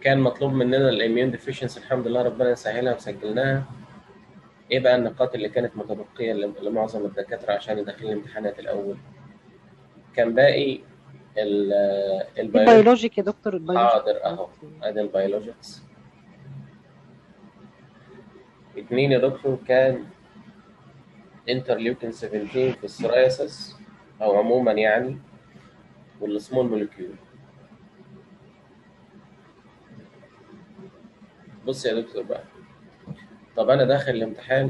كان مطلوب مننا الاميون ديفيشنسي الحمد لله ربنا يسهلها وسجلناها ايه بقى النقاط اللي كانت متبقيه لمعظم الدكاتره عشان داخلين الامتحانات الاول كان باقي البيولوجي البيولوجيك يا دكتور البيولوجيك حاضر اهو ادي البيولوجيكس اتنين يا دكتور كان انترليوكين 17 في السورايسس او عموما يعني والسمول مولكيول بص يا دكتور بقى طب انا داخل الامتحان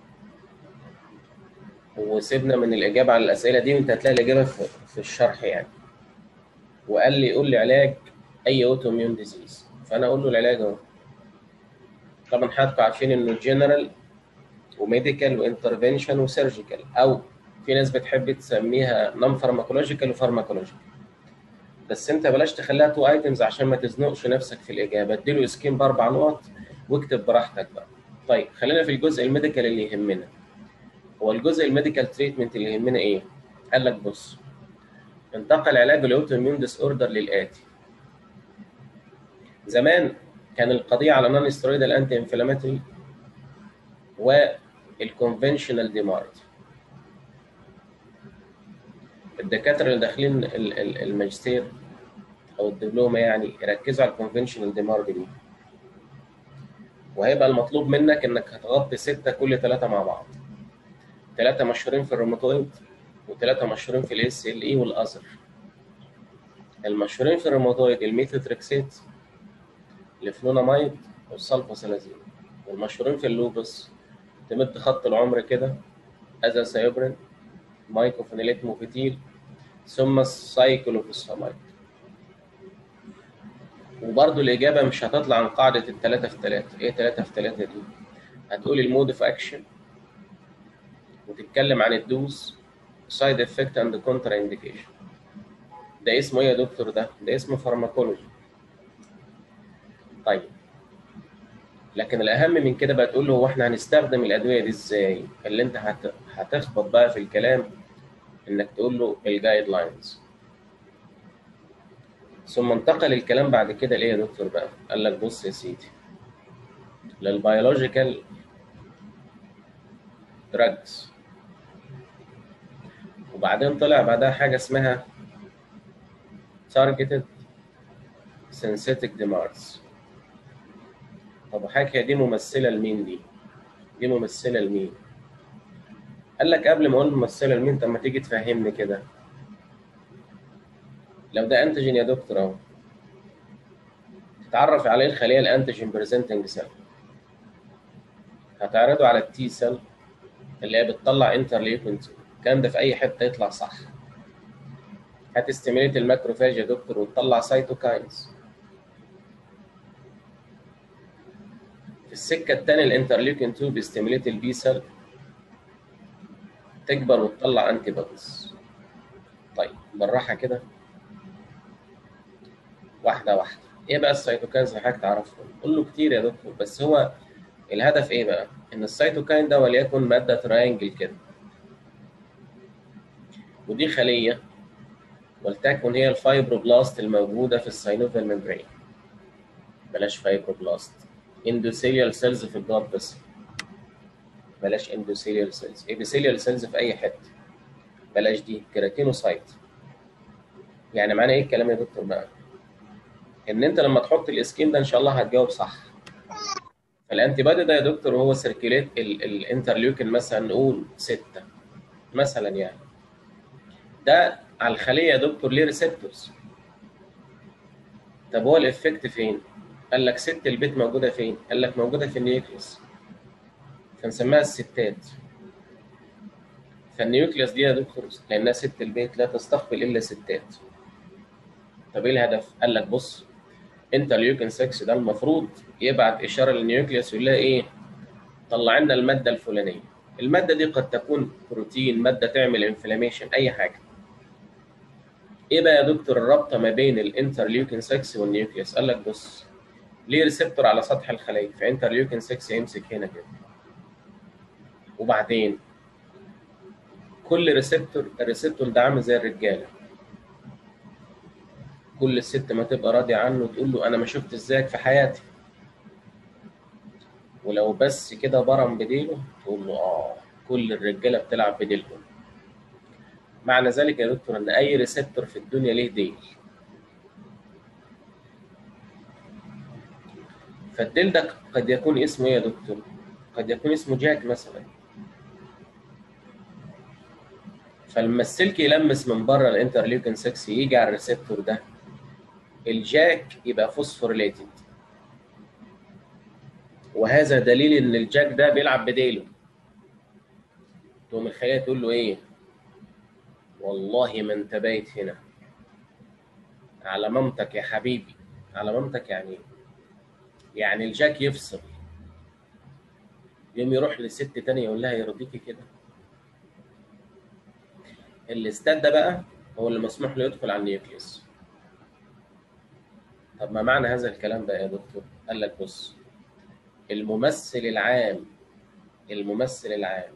وسيبنا من الاجابه على الاسئله دي وانت هتلاقي الاجابه في, في الشرح يعني وقال لي قول لي علاج اي اوتو اميون ديزيز فانا اقول له العلاج اهو طبعا حضراتكم عارفين انه جنرال وميديكال وانترفنشن وسيرجيكال او في ناس بتحب تسميها نون فارماكولوجيكال وفارماكولوجيكال بس انت بلاش تخليها تو ايتمز عشان ما تزنقش نفسك في الاجابه اديله سكيم باربع نقط واكتب براحتك بقى طيب خلينا في الجزء الميديكال اللي يهمنا هو الجزء الميديكال تريتمنت اللي يهمنا ايه قال لك بص انتقل علاج الاوتو اميون ديس اوردر للاتي زمان كان القضيه على نون ستيرويدال انتي انفلاماتوري والكونفنشنال ديمارد الدكاتره اللي داخلين الماجستير او الدبلومه يعني يركزوا على الكونفنشنال ديمارد دي وهيبقى المطلوب منك انك هتغطي سته كل ثلاثه مع بعض ثلاثه مشهورين في الروماتويد وثلاثه مشهورين في الاس ال اي والازر المشهورين في الروماتويد الميثوتريكسيت الفلونامايد والسلفاسيلازين والمشهورين في اللوبس تمد خط العمر كده ازاسايبرين مايكوفينيليت موفيتيل ثم السايكلوفوسفامايد وبرضه الإجابة مش هتطلع عن قاعدة التلاتة في تلاتة، إيه تلاتة في تلاتة دي؟ هتقول المود اوف أكشن وتتكلم عن الدوز سايد افكت اند كونترا انديكيشن ده اسمه ايه يا دكتور ده؟ ده اسمه فارماكولوجي طيب لكن الأهم من كده بقى تقول له هو احنا هنستخدم الأدوية دي ازاي؟ اللي أنت هت... هتخبط بقى في الكلام إنك تقول له الجايد لاينز ثم انتقل الكلام بعد كده ليه يا دكتور بقى؟ قال لك بص يا سيدي للبيولوجيكال دراجز وبعدين طلع بعدها حاجة اسمها targeted synthetic demars طب حكي دي ممثلة لمين دي؟ دي ممثلة لمين؟ قال لك قبل ما اقول ممثلة لمين طب ما تيجي تفهمني كده لو ده انتيجين يا دكتور اهو تتعرف عليه الخليه الانتيجين بريزنتنج سيل هتعرضه على التي سيل اللي هي بتطلع انترليوكين 2 الكلام ده في اي حته يطلع صح هتستيميليت الماكروفاج يا دكتور وتطلع سايتوكاينز في السكه الثانيه الانترليوكين 2 بيستيميليت البي سيل تكبر وتطلع انتي بوديز طيب بالراحه كده واحده واحده ايه بقى السيتوكاينز اللي حضرتك تعرفهم قول له كتير يا دكتور بس هو الهدف ايه بقى ان السيتوكاين ده وليكن ماده تراينجل كده ودي خليه ولتكن هي الفايبروبلاست الموجوده في الساينوفيال ممبرين بلاش فايبروبلاست اندوثيليال سيلز في البلاد بس بلاش اندوثيليال سيلز ايبيثيليال سيلز في اي حته بلاش دي كيراتينوسايت يعني معنى ايه الكلام يا دكتور بقى ان انت لما تحط الاسكيم ده ان شاء الله هتجاوب صح الانتي بادي ده يا دكتور هو سيركيليت الانترليوكين مثلا نقول 6 مثلا يعني ده على الخليه يا دكتور ليه ريسبتورز طب هو الافكت فين؟ قال لك ست البيت موجوده فين؟ قال لك موجوده في النيوكليوس فنسميها الستات فالنيوكليوس دي يا دكتور لانها ست البيت لا تستقبل الا ستات طب ايه الهدف؟ قال لك بص انترليوكين 6 ده المفروض يبعت اشاره للنيوكليوس يقول لها ايه؟ طلع لنا الماده الفلانيه. الماده دي قد تكون بروتين، ماده تعمل انفلاميشن، اي حاجه. ايه بقى يا دكتور الرابطه ما بين الانترليوكين 6 والنيوكليوس؟ قال لك بص ليه ريسبتور على سطح الخليه فانترليوكين 6 يمسك هنا كده. وبعدين كل ريسبتور الريسبتور ده عامل زي الرجاله كل ست ما تبقى راضيه عنه تقول له انا ما شفت ازيك في حياتي ولو بس كده برم بديله تقول له اه كل الرجاله بتلعب بديلهم معنى ذلك يا دكتور ان اي ريسبتور في الدنيا ليه ديل فالديل ده قد يكون اسمه ايه يا دكتور قد يكون اسمه جاك مثلا فلما السلك يلمس من بره الانترليوكين 6 يجي على الريسبتور ده الجاك يبقى فوسفوريليتد وهذا دليل ان الجاك ده بيلعب بديله تقوم الخليه تقول له ايه والله ما انت بايت هنا على مامتك يا حبيبي على مامتك يعني ايه يعني الجاك يفصل يوم يروح لست تانية يقول لها يرضيكي كده الاستاد ده بقى هو اللي مسموح له يدخل على النيوكليوس طب ما معنى هذا الكلام بقى يا دكتور قال لك بص الممثل العام الممثل العام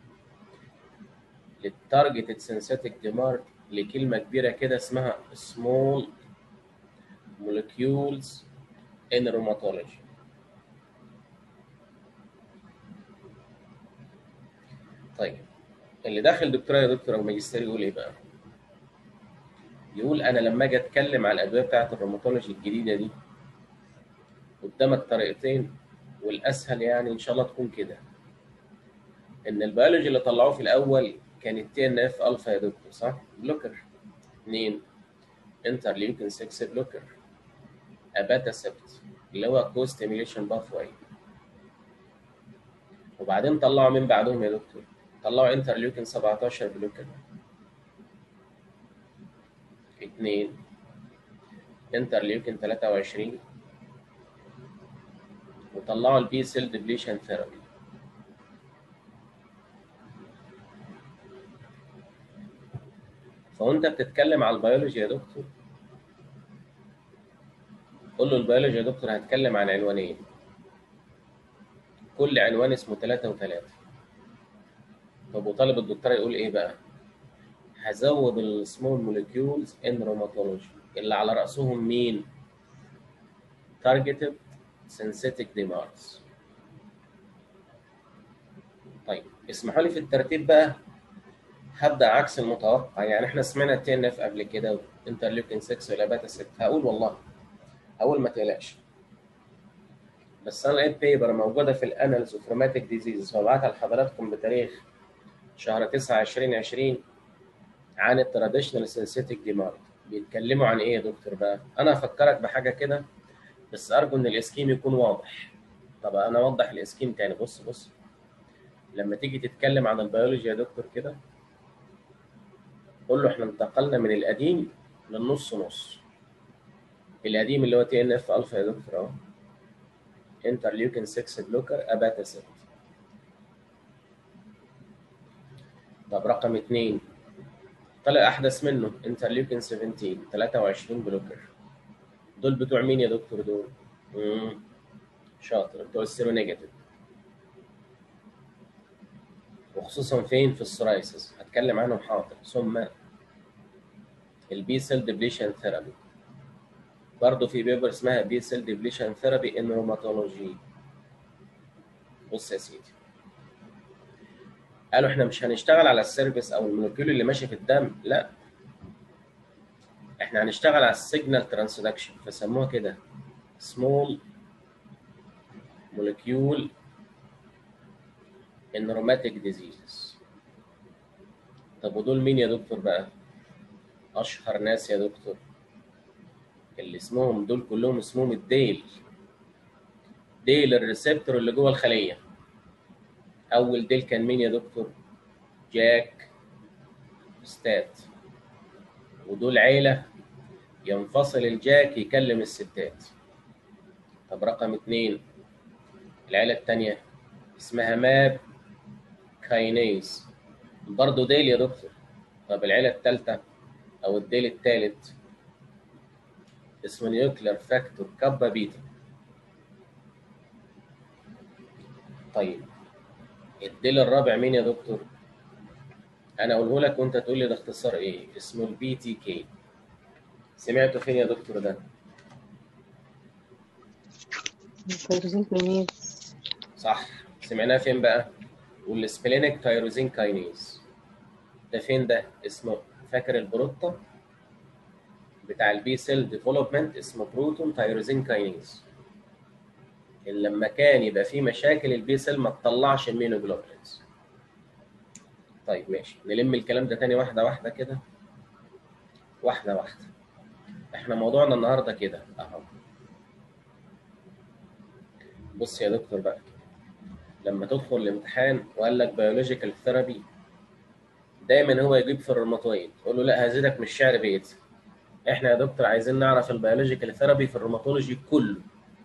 للتارجتد سينثيتك ديمارك لكلمة كبيرة كده اسمها small molecules in rheumatology طيب اللي داخل دكتوراه يا دكتور او ماجستير يقول ايه بقى؟ يقول انا لما اجي اتكلم على الادويه بتاعت الروماتولوجي الجديده دي قدامك طريقتين والاسهل يعني ان شاء الله تكون كده ان البيولوجي اللي طلعوه في الاول كان التي ان اف الفا يا دكتور صح؟ بلوكر اثنين انترليوكين 6 بلوكر اباتا سبت اللي هو كو ستيميوليشن باث واي وبعدين طلعوا من بعدهم يا دكتور طلعوا انترليوكين 17 بلوكر اثنين انترليوكين 23 وطلعوا البي سيل ديبليشن ثيرابي فوانت بتتكلم على البيولوجي يا دكتور قول له البيولوجي يا دكتور هتكلم عن عنوانين كل عنوان اسمه ثلاثة وثلاثة طب وطالب الدكتوراه يقول ايه بقى؟ هزود السمول موليكيولز ان روماتولوجي اللي على رأسهم مين؟ targeted synthetic demarks طيب اسمحوا لي في الترتيب بقى هبدا عكس المتوقع يعني احنا سمعنا تي ان اف قبل كده وانترليوكين 6 والاباتا 6 هقول والله هقول ما تقلقش بس انا لقيت بيبر موجوده في الانالز اوف روماتيك ديزيز وبعتها لحضراتكم بتاريخ شهر 9 2020 عن التراديشنال سينثيتك ديمارك بيتكلموا عن ايه يا دكتور بقى؟ انا افكرك بحاجه كده بس ارجو ان الاسكيم يكون واضح طب انا اوضح الاسكيم تاني بص بص لما تيجي تتكلم عن البيولوجي يا دكتور كده قول له احنا انتقلنا من القديم للنص نص القديم اللي هو تي ان اف الفا يا دكتور اهو انترليوكين 6 بلوكر اباتا 6 طب رقم اثنين طلع احدث منه انترليوكين 17 23 بلوكر دول بتوع مين يا دكتور دول؟ مم. شاطر بتوع السيرو نيجاتيف وخصوصا فين في السورايسيس هتكلم عنهم حاضر ثم البي سيل ديبليشن ثيرابي برضه في بيبر اسمها بي سيل ديبليشن ثيرابي ان روماتولوجي بص يا سيدي قالوا احنا مش هنشتغل على السيرفيس او المولكيول اللي ماشي في الدم لا احنا هنشتغل على السيجنال ترانسدكشن فسموها كده سمول مولكيول ان روماتيك ديزيزز طب ودول مين يا دكتور بقى اشهر ناس يا دكتور اللي اسمهم دول كلهم اسمهم الديل ديل الريسبتور اللي جوه الخليه اول ديل كان مين يا دكتور جاك ستات ودول عيله ينفصل الجاك يكلم الستات طب رقم اتنين العيله التانيه اسمها ماب كاينيز برضه ديل يا دكتور طب العيله الثالثه او الديل الثالث اسمه نيوكلير فاكتور كابا بيتا طيب الديل الرابع مين يا دكتور انا اقوله لك وانت تقول لي ده اختصار ايه اسمه البي تي كي سمعته فين يا دكتور ده تيروزين كينيز صح سمعناه فين بقى والسبلينيك تايروزين كاينيز ده فين ده اسمه فاكر البروتة بتاع البي سيل ديفلوبمنت اسمه بروتون تايروزين كاينيز اللي لما كان يبقى فيه مشاكل البي سيل ما تطلعش الميونوجلوبولينز طيب ماشي نلم الكلام ده تاني واحده واحده كده واحده واحده احنا موضوعنا النهارده كده اهو بص يا دكتور بقى لما تدخل الامتحان وقال لك بيولوجيكال ثيرابي دايما هو يجيب في الروماتويد تقول له لا هزيدك من الشعر بيت احنا يا دكتور عايزين نعرف البيولوجيكال ثيرابي في الروماتولوجي كله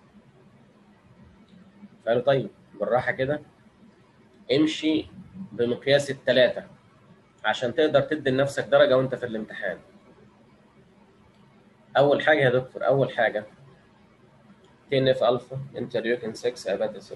فقالوا طيب بالراحه كده امشي بمقياس الثلاثه عشان تقدر تدي لنفسك درجه وانت في الامتحان اول حاجه يا دكتور اول حاجه تنف الفا انترليوكين 6 اباتاسيت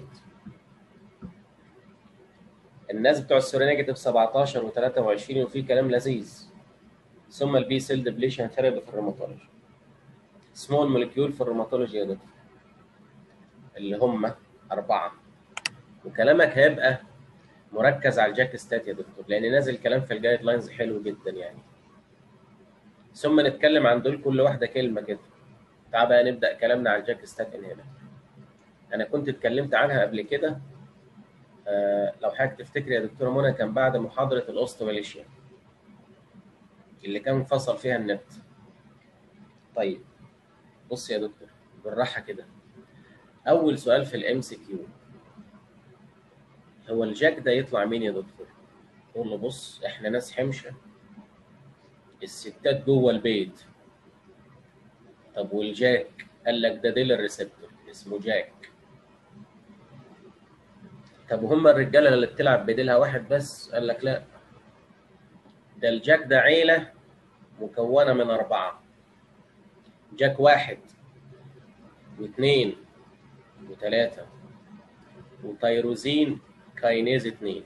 الناس بتوع السيرونيجاتيف 17 و23 وفي كلام لذيذ ثم البي سيل ديبليشن ثيرابي في الروماتولوجي سمول موليكيول في الروماتولوجي يا دكتور اللي هم أربعة وكلامك هيبقى مركز على الجاك ستات يا دكتور لأن نازل كلام في الجايد لاينز حلو جدا يعني ثم نتكلم عن دول كل واحدة كلمة كده تعال بقى نبدأ كلامنا على الجاك ستات هنا أنا كنت اتكلمت عنها قبل كده آه لو حضرتك تفتكر يا دكتورة منى كان بعد محاضرة الأوستوماليشيا اللي كان فصل فيها النت طيب بص يا دكتور بالراحة كده أول سؤال في الام سي كيو هو الجاك ده يطلع مين يا دكتور؟ تقول له بص احنا ناس حمشة الستات جوه البيت طب والجاك قال لك ده ديل الريسبتور اسمه جاك طب وهم الرجاله اللي بتلعب بديلها واحد بس قال لك لا ده الجاك ده عيله مكونه من اربعه جاك واحد واثنين وثلاثه وتيروزين كاينيز اثنين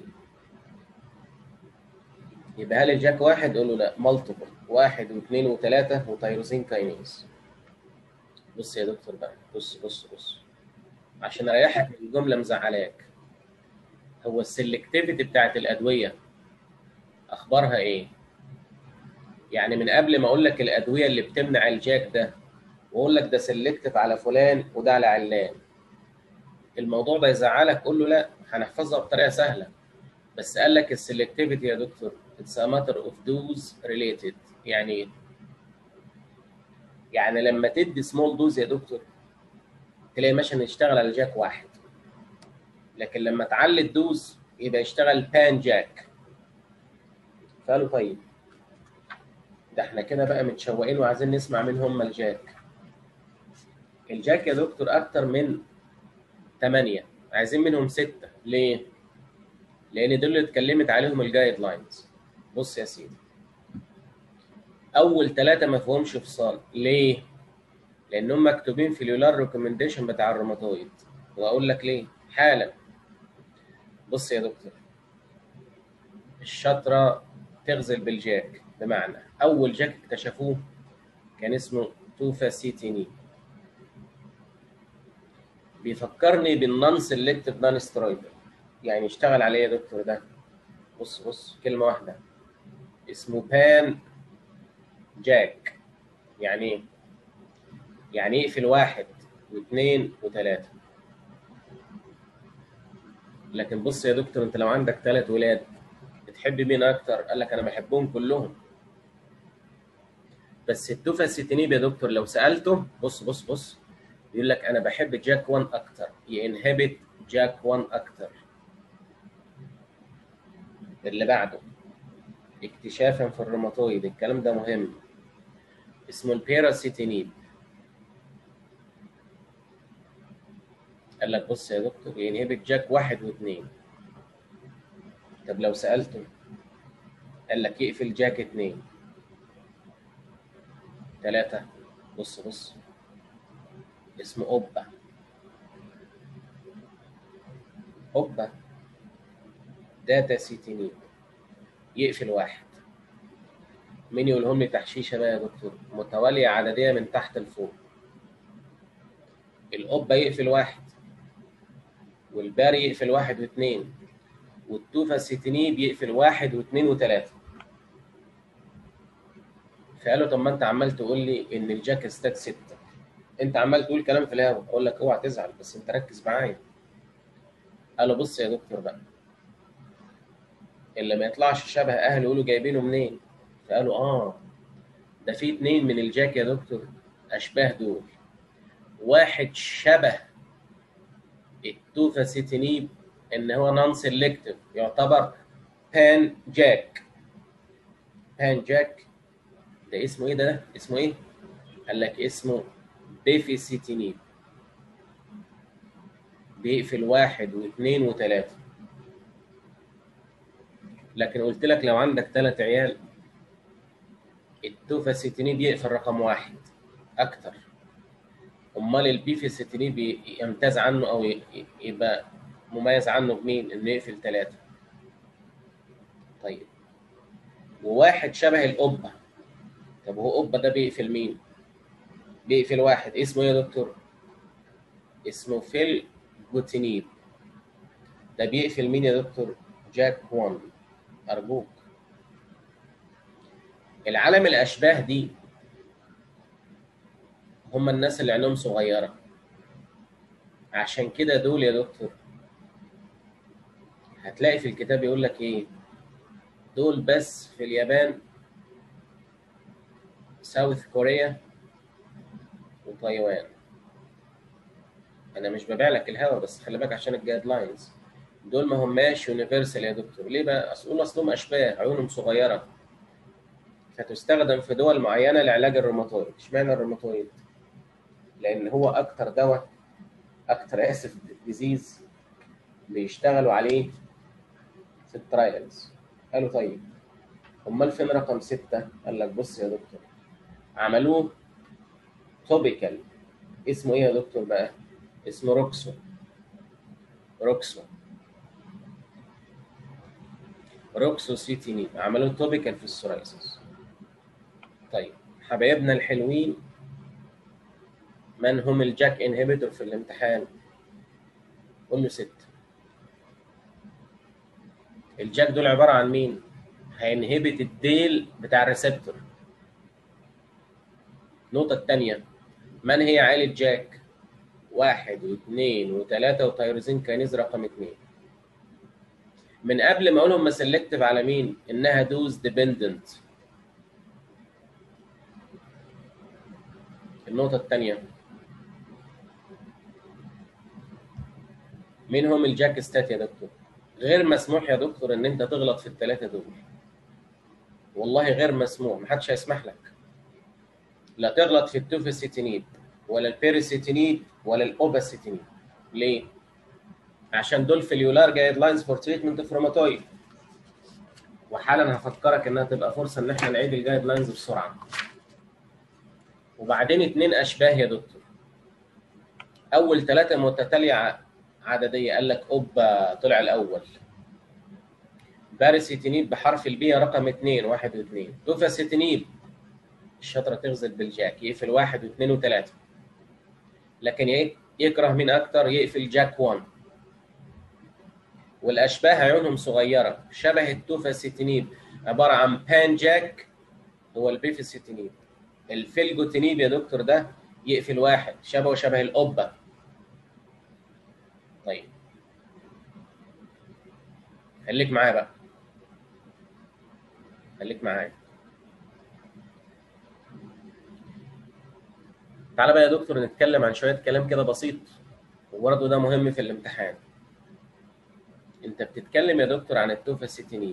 يبقى هل الجاك واحد قول له لا مالتيبل واحد واثنين وثلاثه وتيروزين كاينيز بص يا دكتور بقى بص بص بص عشان اريحك من الجمله مزعلاك هو السلكتيفيتي بتاعت الادويه اخبارها ايه يعني من قبل ما اقول لك الادويه اللي بتمنع الجاك ده واقول لك ده سلكتيف على فلان وده على علان الموضوع ده يزعلك قول له لا هنحفظها بطريقه سهله بس قال لك السلكتيفيتي يا دكتور اتس ا ماتر اوف دوز ريليتد يعني ايه يعني لما تدي سمول دوز يا دكتور تلاقي مثلا يشتغل على جاك واحد لكن لما تعلي الدوز يبقى يشتغل بان جاك فقالوا طيب ده احنا كده بقى متشوقين وعايزين نسمع مين هم الجاك الجاك يا دكتور اكتر من ثمانية عايزين منهم ستة ليه؟ لأن دول اللي اتكلمت عليهم الجايد لاينز بص يا سيدي أول ثلاثة ما فيهمش فصال ليه؟ لأنهم مكتوبين في اليولار ريكومنديشن بتاع الروماتويد وأقول لك ليه؟ حالا بص يا دكتور الشطرة تغزل بالجاك بمعنى أول جاك اكتشفوه كان اسمه توفاسيتيني بيفكرني بالنون سيلكتيف نون سترويدال يعني اشتغل عليه يا دكتور ده بص بص كلمة واحدة اسمه بان جاك يعني ايه؟ يعني يقفل واحد واثنين وثلاثة لكن بص يا دكتور انت لو عندك ثلاث ولاد بتحب مين اكتر؟ قال لك انا بحبهم كلهم بس التوفاسيتينيب يا دكتور لو سالته بص بص بص يقول لك انا بحب جاك 1 اكتر ينهبت جاك 1 اكتر اللي بعده اكتشافا في الروماتويد الكلام ده مهم اسمه البيراسيتينيب قال لك بص يا دكتور ينهبت جاك واحد واثنين طب لو سألته قال لك يقفل جاك اثنين ثلاثة بص بص اسمه أوبا أوبا داتا سيتينيب يقفل واحد مين يقولهم لي تحشيشه بقى يا دكتور متواليه عدديه من تحت لفوق القبه يقفل واحد والباري يقفل واحد واثنين والتوفا الستينيب يقفل واحد واثنين وثلاثه فقالوا طب ما انت عمال تقول لي ان الجاك ستات سته انت عمال تقول كلام في الهوا اقول لك اوعى تزعل بس انت ركز معايا قالوا بص يا دكتور بقى اللي ما يطلعش شبه اهله يقولوا جايبينه منين فقالوا اه ده في اتنين من الجاك يا دكتور اشباه دول واحد شبه التوفا سيتينيب ان هو نون سيلكتيف يعتبر بان جاك بان جاك ده اسمه ايه ده اسمه ايه قال لك اسمه بيفيسيتينيب بيقفل واحد واثنين وثلاثة لكن قلت لك لو عندك ثلاث عيال التوفاسيتينيب يقفل رقم واحد أكتر أمال البيفيسيتينيب يمتاز عنه أو يبقى مميز عنه بمين؟ إنه يقفل ثلاثة طيب وواحد شبه القبة طب هو قبة ده بيقفل مين؟ بيقفل واحد اسمه ايه يا دكتور؟ اسمه فيل جوتينيب ده بيقفل مين يا دكتور؟ جاك 1 أرجوك العالم الأشباه دي هم الناس اللي عينهم صغيرة عشان كده دول يا دكتور هتلاقي في الكتاب يقول لك ايه دول بس في اليابان ساوث كوريا وتايوان انا مش ببيع لك الهوا بس خلي بالك عشان الجايد لاينز دول ما هماش يونيفرسال يا دكتور ليه بقى اصل اصلهم اشباه عيونهم صغيره فتستخدم في دول معينه لعلاج الروماتويد اشمعنى الروماتويد لان هو اكتر دواء اكتر اسف ديزيز بيشتغلوا عليه في الترايلز قالوا طيب امال فين رقم ستة قال لك بص يا دكتور عملوه توبيكال اسمه ايه يا دكتور بقى اسمه روكسو روكسو روكسو سيتينيب عملوه توبيكال في السورايسيس طيب حبايبنا الحلوين من هم الجاك انهبيتور في الامتحان قول له ستة الجاك دول عبارة عن مين؟ هينهبت الديل بتاع الريسبتور النقطة الثانية من هي عائلة جاك؟ واحد واثنين وثلاثة وتيروزين كانيز رقم اثنين من قبل ما اقولهم سلكتيف على مين؟ انها دوز ديبندنت النقطة الثانية مين هم الجاك ستات يا دكتور؟ غير مسموح يا دكتور ان انت تغلط في الثلاثة دول والله غير مسموح محدش هيسمح لك لا تغلط في التوفاسيتينيد ولا البيريسيتينيد ولا الاوباسيتينيد ليه؟ عشان دول في اليولار جايد لاينز فور تريتمنت اوف روماتويد وحالا هفكرك انها تبقى فرصه ان احنا نعيد الجايد لاينز بسرعه وبعدين اتنين اشباه يا دكتور اول ثلاثه متتاليه عدديه قال لك اوبا طلع الاول باريسيتينيب بحرف البي رقم اثنين واحد واثنين توفاسيتينيب الشطره تغزل بالجاك يقفل واحد واثنين وثلاثه لكن يكره مين اكتر يقفل جاك 1 والاشباه عيونهم صغيره شبه التوفاسيتينيب عباره عن بان جاك هو البيفاسيتينيب الفيلجوتينيب يا دكتور ده يقفل واحد شبهه شبه القبه طيب خليك معايا بقى خليك معايا تعالى بقى يا دكتور نتكلم عن شويه كلام كده بسيط وبرضه ده مهم في الامتحان انت بتتكلم يا دكتور عن التوفاسيتينيب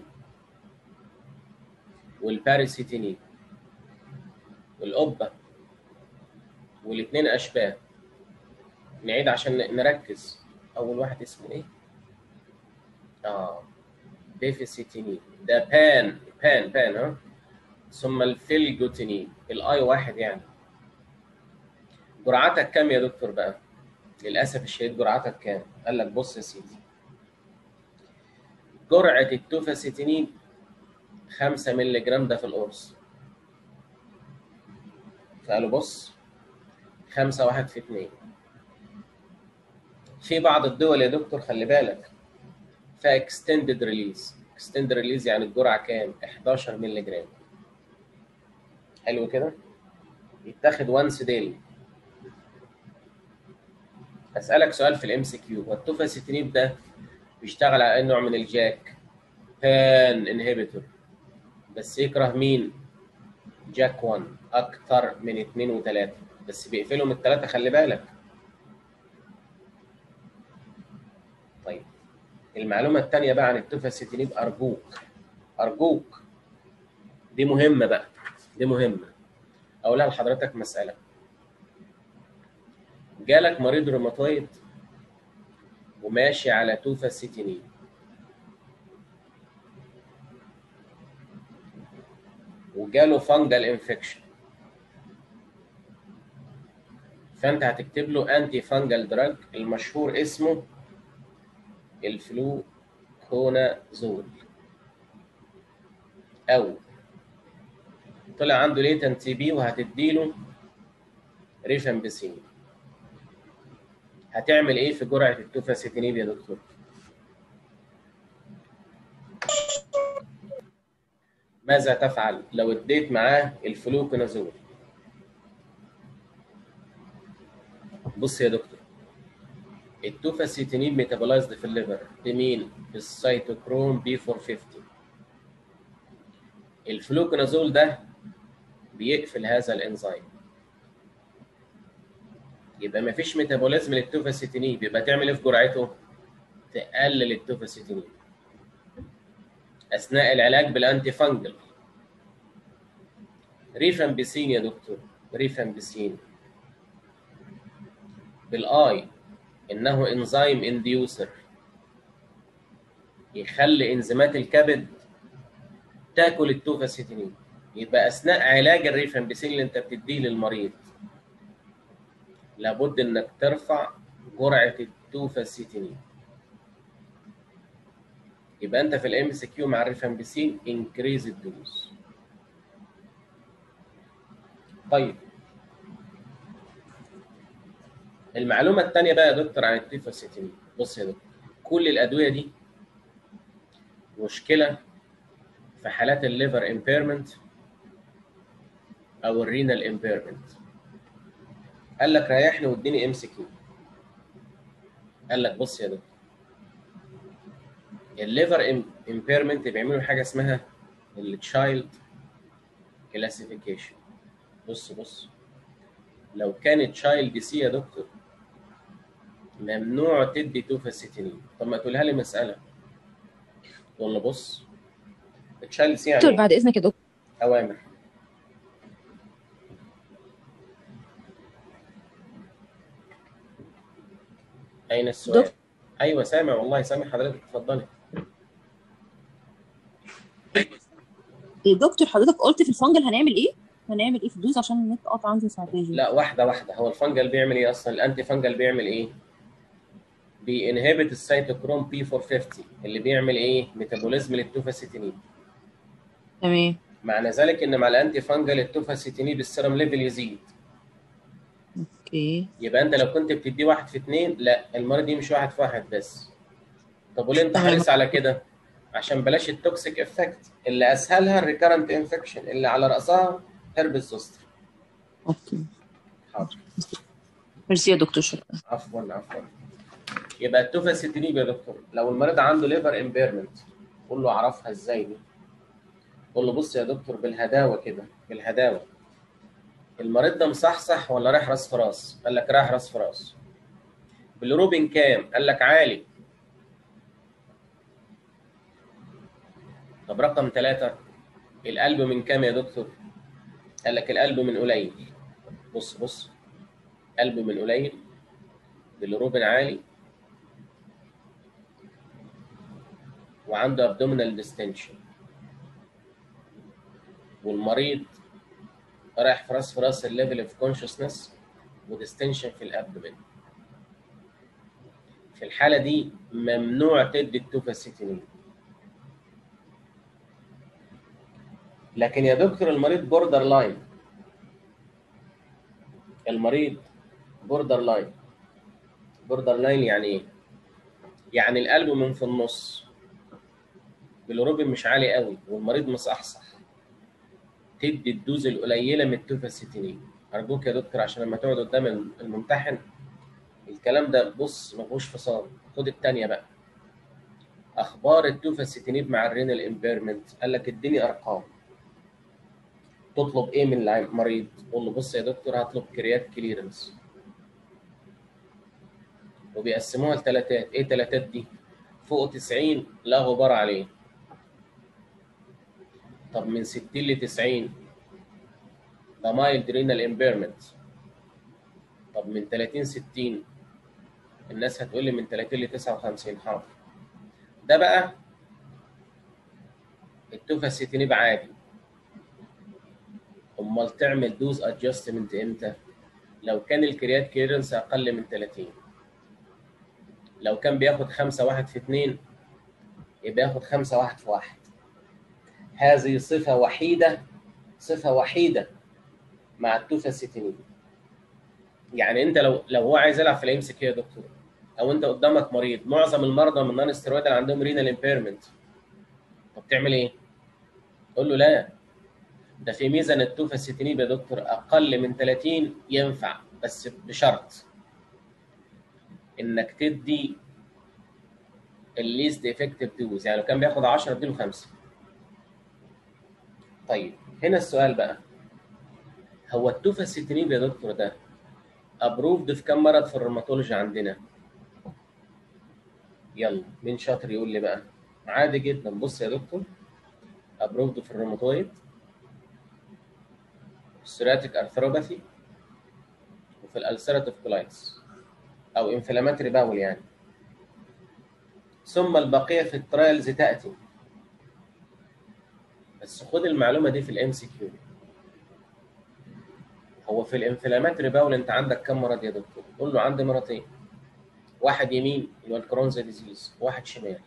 والباريسيتينيب والقبه والاثنين اشباه نعيد عشان نركز اول واحد اسمه ايه اه ديفيسيتينيب ده بان بان بان ها ثم الفيلجوتينيب الاي واحد يعني جرعتك كام يا دكتور بقى للاسف الشديد جرعتك كام قال لك بص يا سيدي جرعه التوفاسيتينيب 5 مللي جرام ده في القرص فقالوا بص خمسة واحد في اتنين في بعض الدول يا دكتور خلي بالك فيها اكستندد ريليز اكستندد ريليز يعني الجرعة كام 11 مللي جرام حلو كده يتاخد وانس ديلي اسالك سؤال في الام سي كيو والتوفاسيتينيب ده بيشتغل على اي نوع من الجاك بان انهبيتور بس يكره مين جاك 1 اكتر من 2 و3 بس بيقفلهم الثلاثه خلي بالك طيب المعلومه الثانيه بقى عن التوفاسيتينيب ارجوك ارجوك دي مهمه بقى دي مهمه اقولها لحضرتك مساله جالك مريض روماتويد وماشي على توفاسيتينيب وجاله فانجل انفكشن فانت هتكتب له انتي فانجل دراج المشهور اسمه الفلوكونازول او طلع عنده ليتنت تي بي وهتديله ريفامبيسين هتعمل ايه في جرعه التوفاسيتينيب يا دكتور؟ ماذا تفعل لو اديت معاه الفلوكونازول؟ بص يا دكتور التوفاسيتينيب ميتابولايزد في الليفر بمين؟ بالسيتوكروم بي 450 الفلوكونازول ده بيقفل هذا الانزيم يبقى ما فيش ميتابوليزم للتوفاسيتينيب يبقى تعمل ايه في جرعته؟ تقلل التوفاسيتينيب اثناء العلاج بالانتي فانجل ريفامبيسين يا دكتور ريفامبيسين بالاي انه انزيم انديوسر يخلي انزيمات الكبد تاكل التوفاسيتينيب يبقى اثناء علاج الريفامبيسين اللي انت بتديه للمريض لابد انك ترفع جرعه التوفاسيتينيب يبقى انت في الام سي كيو مع الريفامبيسين انكريز الدوز طيب المعلومه الثانيه بقى يا دكتور عن التوفاسيتينيب بص يا دكتور كل الادويه دي مشكله في حالات الليفر امبيرمنت او الرينال امبيرمنت قال لك ريحني واديني ام سي كيو قال لك بص يا دكتور الليفر امبيرمنت بيعملوا حاجه اسمها التشايلد كلاسيفيكيشن بص بص لو كانت تشايلد سي يا دكتور ممنوع تدي توفاسيتينين طب ما تقولها لي مساله تقول له بص تشايلد سي يعني دكتور إيه؟ بعد اذنك يا دكتور اوامر اين السؤال دكتور. ايوه سامع والله سامع حضرتك اتفضلي إيه دكتور حضرتك قلت في الفنجل هنعمل ايه؟ هنعمل ايه في الدوز عشان النت قطع عندي ساعتين لا واحده واحده هو الفنجل بيعمل ايه اصلا الانتي فنجل بيعمل ايه بينهبت السيتوكروم بي 450 اللي بيعمل ايه ميتابوليزم للتوفاسيتينين تمام معنى ذلك ان مع الانتي فنجل التوفاسيتينين السيرم ليفل يزيد اوكي يبقى انت لو كنت بتديه واحد في اثنين لا المرض يمشي واحد في واحد بس طب وليه انت تمام. حريص على كده عشان بلاش التوكسيك افكت اللي اسهلها الريكارنت انفكشن اللي على راسها هربس زوستر اوكي حاضر ميرسي يا دكتور شكرا عفوا عفوا يبقى التوفاسيتينيب يا دكتور لو المريض عنده ليفر امبيرمنت قول له اعرفها ازاي دي قول له بص يا دكتور بالهداوه كده بالهداوه المريض ده مصحصح ولا رايح راس في راس قال لك رايح راس في راس بالروبين كام قال لك عالي طب رقم ثلاثة القلب من كام يا دكتور قال لك القلب من قليل بص بص قلب من قليل بالروبين عالي وعنده ابدومينال ديستنشن والمريض رايح في راس في راس الليفل اوف كونشسنس وديستنشن في الابدومين في الحالة دي ممنوع تدي التوفاسيتينين لكن يا دكتور المريض بوردر لاين المريض بوردر لاين بوردر لاين يعني ايه يعني القلب من في النص بالروبين مش عالي قوي والمريض مصحصح تدي الدوز القليله من التوفاسيتينين ارجوك يا دكتور عشان لما تقعد قدام الممتحن الكلام ده بص ما فيهوش فصال خد الثانيه بقى اخبار التوفاسيتينيب مع الرينال امبيرمنت قال لك اديني ارقام تطلب ايه من المريض قول له بص يا دكتور هطلب كريات كليرنس وبيقسموها لثلاثات ايه ثلاثات دي فوق 90 لا غبار عليه طب من 60 ل 90 ده مايلد رينال امبيرمنت طب من 30 60 الناس هتقول لي من 30 ل 59 حاضر ده بقى التوفاسيتينيب عادي امال تعمل دوز ادجستمنت امتى لو كان الكريات كليرنس اقل من 30 لو كان بياخد 5 1 في 2 يبقى ياخد 5 1 في 1 هذه صفه وحيده صفه وحيده مع التوفاسيتينيب يعني انت لو لو هو عايز يلعب في الام سي كيو يا دكتور او انت قدامك مريض معظم المرضى من نون ستيرويد عندهم رينال امبيرمنت طب تعمل ايه؟ قول له لا ده في ميزه ان التوفاسيتينيب يا دكتور اقل من 30 ينفع بس بشرط انك تدي الليست افكتيف دوز يعني لو كان بياخد 10 اديله 5 طيب هنا السؤال بقى هو التوفاسيتينيب يا دكتور ده ابروفد في كم مرض في الروماتولوجي عندنا يلا مين شاطر يقول لي بقى عادي جدا بص يا دكتور ابروفد في الروماتويد السيراتيك ارثروباثي وفي الالسيراتيف كولايتس او انفلاماتري باول يعني ثم البقيه في الترايلز تاتي بس خد المعلومه دي في الام سي كيو هو في الانفلاماتري باول انت عندك كم مرض يا دكتور؟ قول له عندي مرضين واحد يمين اللي هو الكرونزا ديزيز واحد شمال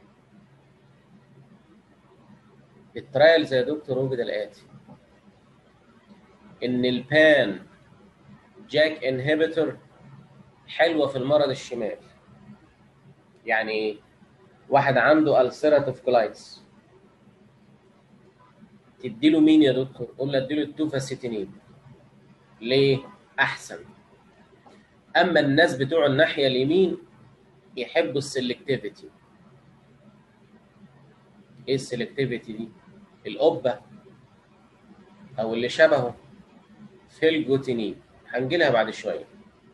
الترايلز يا دكتور وجد الاتي ان البان جاك انهبيتور حلوه في المرض الشمال يعني ايه واحد عنده السيراتيف كولايتس تديله مين يا دكتور قول له اديله التوفاسيتينين ليه احسن اما الناس بتوع الناحيه اليمين يحبوا السلكتيفيتي ايه السلكتيفيتي دي القبه او اللي شبهه فيلجوتينين هنجي لها بعد شويه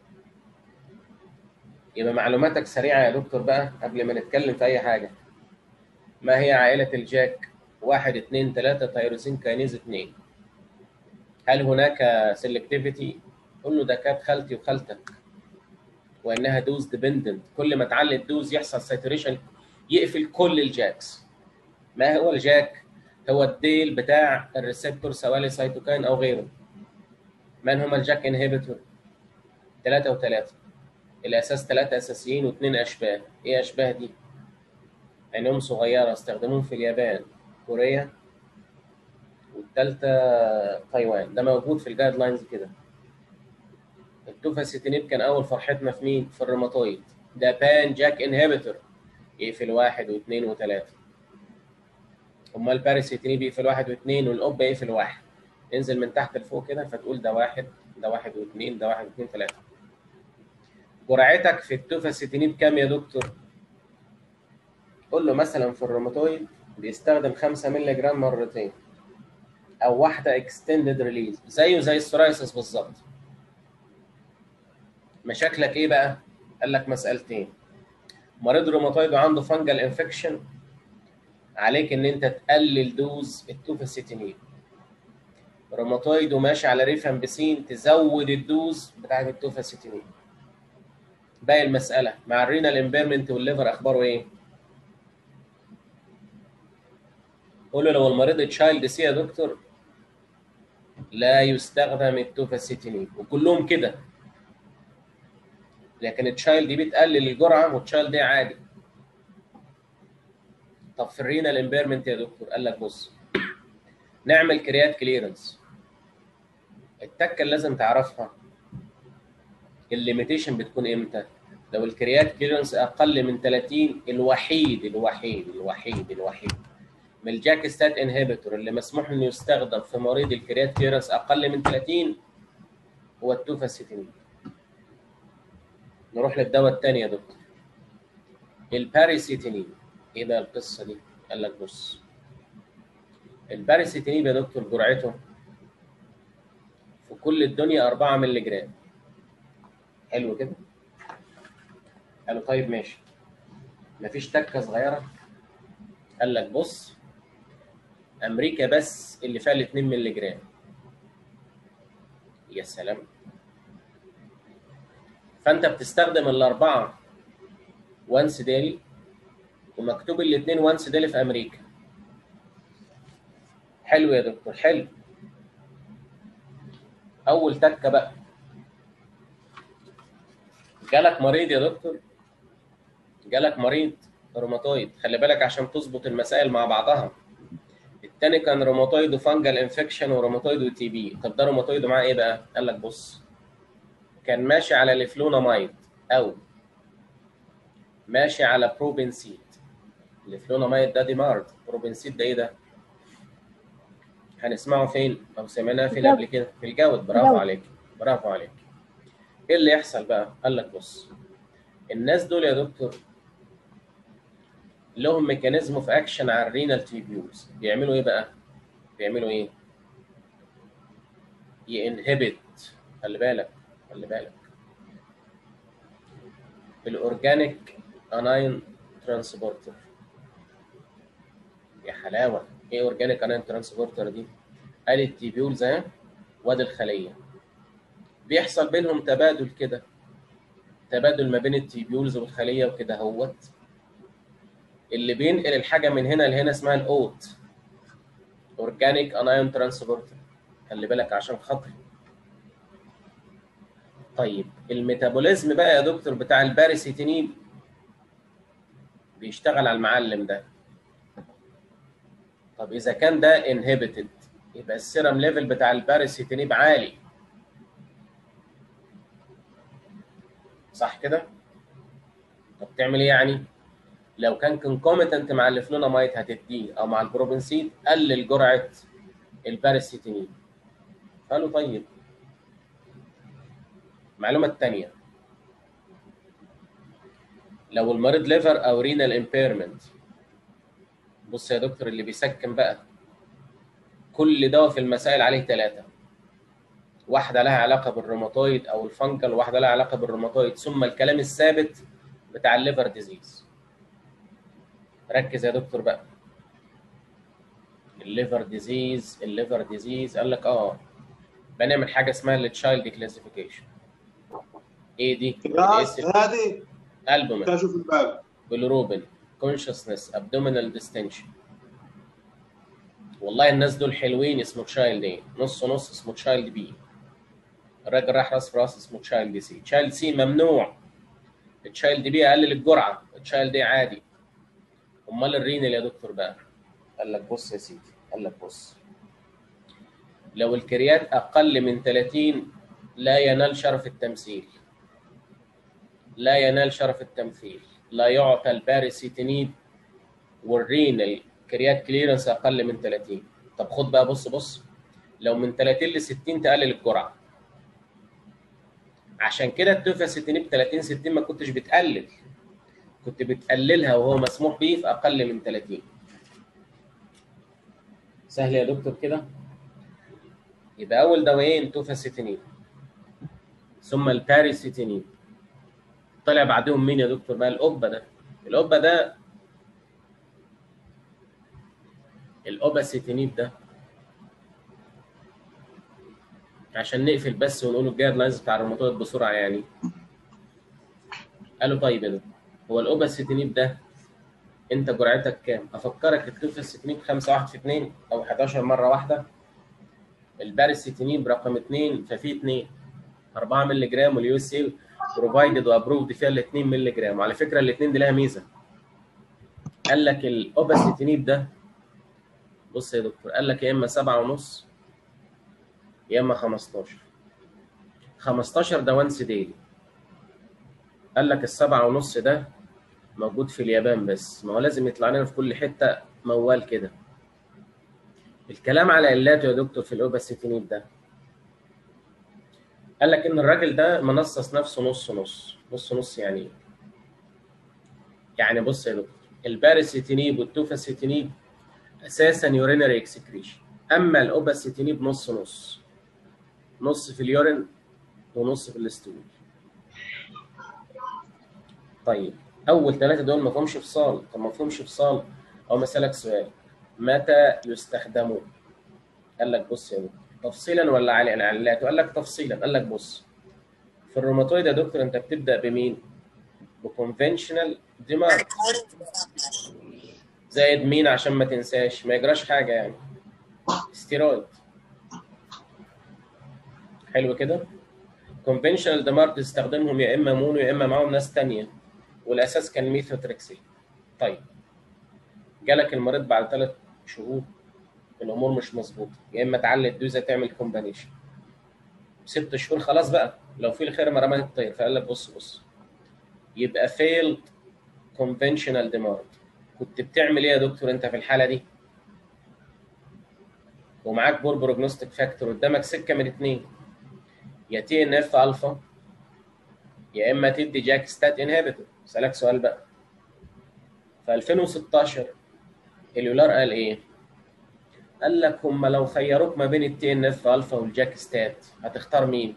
يبقى معلوماتك سريعه يا دكتور بقى قبل ما نتكلم في اي حاجه ما هي عائله الجاك واحد اثنين ثلاثة تيروسين كاينيز اثنين هل هناك سلكتيفيتي قول له ده كانت خالتي وخالتك وانها دوز ديبندنت كل ما تعلي الدوز يحصل ساتوريشن يقفل كل الجاكس ما هو الجاك هو الديل بتاع الريسبتور سواء سيتوكاين او غيره من هم الجاك انهبيتور ثلاثة وثلاثة الأساس ثلاثة أساسيين واثنين أشباه إيه أشباه دي؟ عينهم صغيرة استخدموهم في اليابان كوريا والثالثة تايوان ده موجود في الجايد لاينز كده التوفاسيتينيب كان أول فرحتنا في مين؟ في الروماتويد ده بان جاك انهبيتور يقفل واحد واثنين وثلاثة أمال الباراسيتينيب يقفل واحد واثنين والأوبا يقفل واحد انزل من تحت لفوق كده فتقول ده واحد ده واحد واثنين ده واحد واثنين ثلاثة جرعتك في التوفاسيتينيب كام يا دكتور؟ قول له مثلا في الروماتويد بيستخدم 5 مللي جرام مرتين او واحده اكستندد ريليز زيه زي السورايسس بالظبط مشاكلك ايه بقى قال لك مسالتين مريض روماتويد وعنده فانجل انفكشن عليك ان انت تقلل دوز التوفاسيتينين روماتويد وماشي على ريفامبسين تزود الدوز بتاعت التوفاسيتينين باقي المساله مع الرينال امبيرمنت والليفر اخباره ايه قول له لو المريض تشايلد سي يا دكتور لا يستخدم التوفاسيتينين وكلهم كده لكن التشايلد دي بتقلل الجرعه والتشايلد دي عادي طب في الرينال امبيرمنت يا دكتور قال لك بص نعمل كريات كليرنس التكه اللي لازم تعرفها الليميتيشن بتكون امتى؟ لو الكريات كليرنس اقل من 30 الوحيد الوحيد الوحيد الوحيد من الجاك ستات انهبيتور اللي مسموح انه يستخدم في مريض الكريات كليرنس اقل من 30 هو التوفاسيتينين نروح للدواء الثاني يا دكتور الباريسيتينين ايه بقى القصه دي؟ قال لك بص الباريسيتينين يا دكتور جرعته في كل الدنيا 4 مللي جرام حلو كده؟ قالوا طيب ماشي مفيش تكه صغيره قال لك بص امريكا بس اللي فيها ال 2 مللي جرام يا سلام فانت بتستخدم الاربعه وانس ديلي ومكتوب الاثنين وانس ديلي في امريكا حلو يا دكتور حلو اول تكه بقى جالك مريض يا دكتور جالك مريض روماتويد خلي بالك عشان تظبط المسائل مع بعضها التاني كان روماتويد وفانجل انفكشن وروماتويد وتي بي طب ده روماتويد معاه ايه بقى قال لك بص كان ماشي على الفلونامايد او ماشي على بروبنسيد الفلونامايد ده ديمارد بروبنسيد ده ايه ده هنسمعه فين او سمعناه فين قبل كده في الجود برافو الجود. عليك برافو عليك ايه اللي يحصل بقى قال لك بص الناس دول يا دكتور لهم ميكانيزم اوف اكشن على الرينال تيبيولز بيعملوا ايه بقى بيعملوا ايه ينهبت خلي بالك خلي بالك الاورجانيك اناين ترانسبورتر يا حلاوه ايه اورجانيك اناين ترانسبورتر دي ادي التيبيولز اهي وادي الخليه بيحصل بينهم تبادل كده تبادل ما بين التيبيولز والخليه وكده اهوت اللي بينقل الحاجه من هنا لهنا اسمها الاوت اورجانيك انايون ترانسبورتر خلي بالك عشان خاطري طيب الميتابوليزم بقى يا دكتور بتاع الباريسيتينين بيشتغل على المعلم ده طب اذا كان ده انهبيتد يبقى السيرم ليفل بتاع الباريسيتينيب عالي صح كده طب تعمل ايه يعني لو كان كونكوميتنت مع الفلونامايد هتديه او مع البروبنسيد قلل جرعه الباريسيتينين قالوا طيب المعلومه الثانيه لو المريض ليفر او رينال امبيرمنت بص يا دكتور اللي بيسكن بقى كل دواء في المسائل عليه ثلاثه واحده لها علاقه بالروماتويد او الفنجل وواحده لها علاقه بالروماتويد ثم الكلام الثابت بتاع الليفر ديزيز ركز يا دكتور بقى الليفر ديزيز الليفر ديزيز قال لك اه بنعمل حاجه اسمها التشايلد كلاسيفيكيشن ايه دي؟ راس هذه البومين تشوف الباب بالروبن كونشسنس ابدومينال ديستنشن والله الناس دول حلوين اسمه تشايلد ايه نص نص اسمه تشايلد بي الراجل راح راس في راس اسمه تشايلد سي تشايلد سي ممنوع التشايلد بي اقلل الجرعه التشايلد ايه عادي امال الرينال يا دكتور بقى قال لك بص يا سيدي قال لك بص لو الكريات اقل من 30 لا ينال شرف التمثيل لا ينال شرف التمثيل لا يعطى الباريسيتينيد والرينال كريات كليرنس اقل من 30 طب خد بقى بص بص لو من 30 ل 60 تقلل الجرعه عشان كده التوفاسيتينيب 30 60 ما كنتش بتقلل كنت بتقللها وهو مسموح بيه في اقل من 30 سهل يا دكتور كده يبقى اول دوايين توفاسيتينيب ثم الباريسيتينيب طلع بعدهم مين يا دكتور بقى القبه ده القبه ده الاوباسيتينيب ده عشان نقفل بس ونقول الجايد لاينز بتاع الروماتويد بسرعه يعني قالوا طيب يا دكتور هو الاوباسيتينيب ده انت جرعتك كام؟ افكرك التوفاسيتينيب 5 1 في 2 او 11 مره واحده الباريسيتينيب رقم 2 ففي 2 4 مللي جرام واليو اس اي بروفايدد وابروفد فيها ال 2 مللي جرام وعلى فكره الاثنين دي لها ميزه قال لك الاوباسيتينيب ده بص يا دكتور قال لك يا اما 7 ونص يا اما 15 15 ده وانس ديلي قال لك السبعة ونص ده موجود في اليابان بس ما هو لازم يطلع لنا في كل حتة موال كده الكلام على علاته يا دكتور في الاوباسيتينيب ده قال لك ان الراجل ده منصص نفسه نص نص نص نص يعني ايه؟ يعني بص يا دكتور الباراسيتينيب والتوفاسيتينيب اساسا يورينري اكسكريشن اما الاوباسيتينيب نص نص نص في اليورين ونص في الاستول طيب اول ثلاثه دول ما فيهمش فصال طب ما فيهمش فصال او اسالك سؤال متى يستخدموا قال لك بص يا دكتور تفصيلا ولا على العلات قال لك تفصيلا قال لك بص في الروماتويد يا دكتور انت بتبدا بمين بكونفنشنال ديمارك زائد مين عشان ما تنساش ما يجراش حاجه يعني ستيرويد حلو كده كونفنشنال ديمارك تستخدمهم يا اما مونو يا اما معاهم ناس تانية والاساس كان ميثوتريكسين طيب جالك المريض بعد ثلاث شهور الامور مش مظبوطه يا اما تعلي الدوزه تعمل كومبانيشن ست شهور خلاص بقى لو في الخير ما رمت الطير فقال لك بص بص يبقى فيلد كونفنشنال ديمارك كنت بتعمل ايه يا دكتور انت في الحاله دي ومعاك بور بروجنوستيك فاكتور قدامك سكه من اتنين يا تي ان اف الفا يا اما تدي جاك ستات انهبيتور اسالك سؤال بقى في 2016 اليولار قال ايه؟ قال لك هم لو خيروك ما بين التي ان اف الفا والجاك ستات هتختار مين؟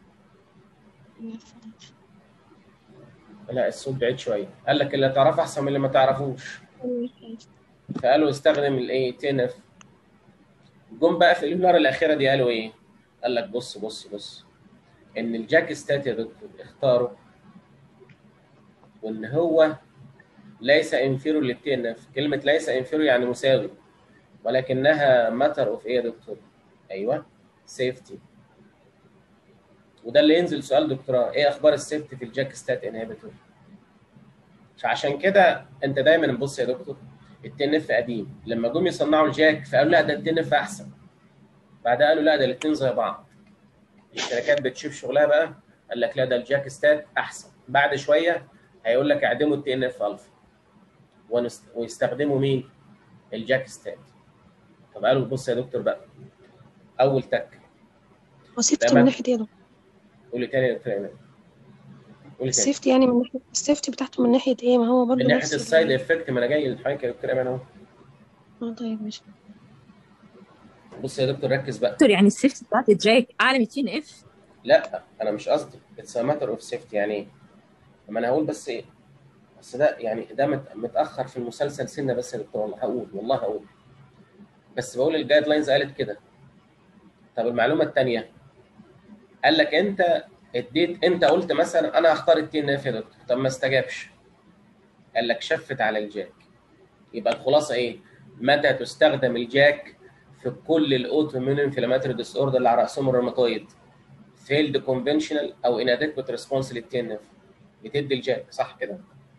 لا الصوت بعيد شويه قال لك اللي تعرفه احسن من اللي ما تعرفوش فقالوا استخدم الايه تي ان اف جم بقى في اليولار الاخيره دي قالوا ايه؟ قال لك بص بص بص ان الجاك ستات يا دكتور اختاروا وان هو ليس انفيرو للتي ان اف كلمه ليس انفيرو يعني مساوي ولكنها ماتر اوف ايه يا دكتور ايوه سيفتي وده اللي ينزل سؤال دكتوراه ايه اخبار السيفتي في الجاك ستات انهبيتور فعشان كده انت دايما بص يا دكتور التي ان اف قديم لما جم يصنعوا الجاك فقالوا لا ده التي ان اف احسن بعدها قالوا لا ده الاثنين زي بعض الشركات بتشوف شغلها بقى قال لك لا ده الجاك ستات احسن بعد شويه هيقول لك اعدموا التي ان اف الفا ويستخدموا مين؟ الجاك ستات طب قالوا بص يا دكتور بقى اول تك وسيفتي تمام. من ناحية ايه ده؟ قولي تاني يا دكتور ايمان قولي تاني السيفتي يعني من ناحية السيفتي بتاعته من ناحية ايه؟ ما هو برضه من ناحيه نفس ال- السايد افكت ما انا جاي لحضرتك يا دكتور ايمان اهو اه طيب ماشي بص يا دكتور ركز بقى دكتور يعني السيفتي بتاعت الجاك اعلى من تي ان اف لا انا مش قصدي اتس ماتر اوف سيفتي يعني ايه؟ طب انا هقول بس ايه؟ بس ده يعني ده مت- متاخر في المسلسل سنه بس يا دكتور والله هقول والله هقول بس بقول الجايد لاينز قالت كده طب المعلومه الثانيه قال لك انت اديت انت قلت مثلا انا هختار التي ان اف يا دكتور طب ما استجابش قال لك شفت على الجاك يبقى الخلاصه ايه؟ متى تستخدم الجاك في كل الاوتو اميون انفلاماتوري ديس اوردر اللي على راسهم الروماتويد فيلد كونفنشنال او انادكوت ريسبونس للتي ان اف بتدي الجاك صح كده؟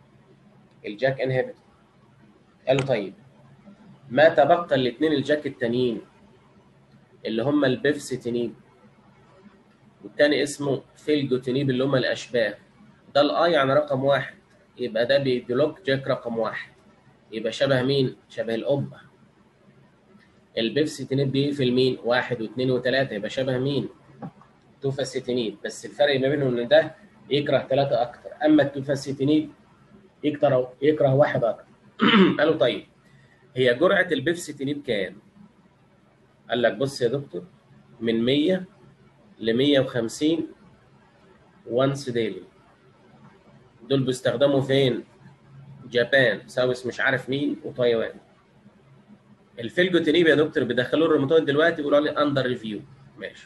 الجاك انهبيتور قالوا طيب ما تبقى الاثنين الجاك التانيين اللي هم البيفسيتينيب والتاني اسمه فيلجوتينيب اللي هم الاشباه ده الاي يعني رقم واحد يبقى ده بيبلوك جاك رقم واحد يبقى شبه مين؟ شبه القبه البيفسيتينيب بيقفل مين؟ واحد واثنين وثلاثه يبقى شبه مين؟ توفاسيتينيب بس الفرق ما بينهم ان ده يكره ثلاثه اكتر اما التوفاسيتينيب يكره يكره واحد اكتر قالوا طيب هي جرعه البيفسيتينيب كام؟ قال لك بص يا دكتور من 100 ل 150 وانس ديلي دول بيستخدموا فين؟ جابان ساوث مش عارف مين وتايوان الفيلجوتينيب يا دكتور بيدخلوه الروماتويد دلوقتي بيقولوا عليه اندر ريفيو ماشي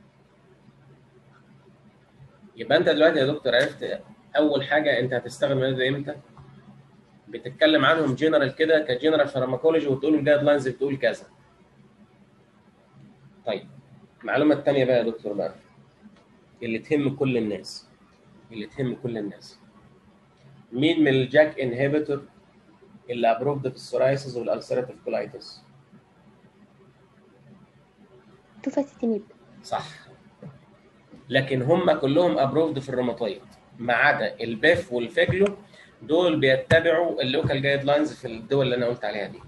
يبقى انت دلوقتي يا دكتور عرفت اول حاجه انت هتستخدم ده امتى بتتكلم عنهم جنرال كده كجنرال فارماكولوجي وتقول الجايد لاينز بتقول كذا طيب المعلومه الثانيه بقى يا دكتور بقى اللي تهم كل الناس اللي تهم كل الناس مين من الجاك انهبيتور اللي ابروفد في السورايسيس والالسراتيف كولايتس توفاسيتينيب صح لكن هم كلهم ابروفد في الروماتويد ما عدا البيف والفيجلو دول بيتبعوا اللوكال جايد لاينز في الدول اللي انا قلت عليها دي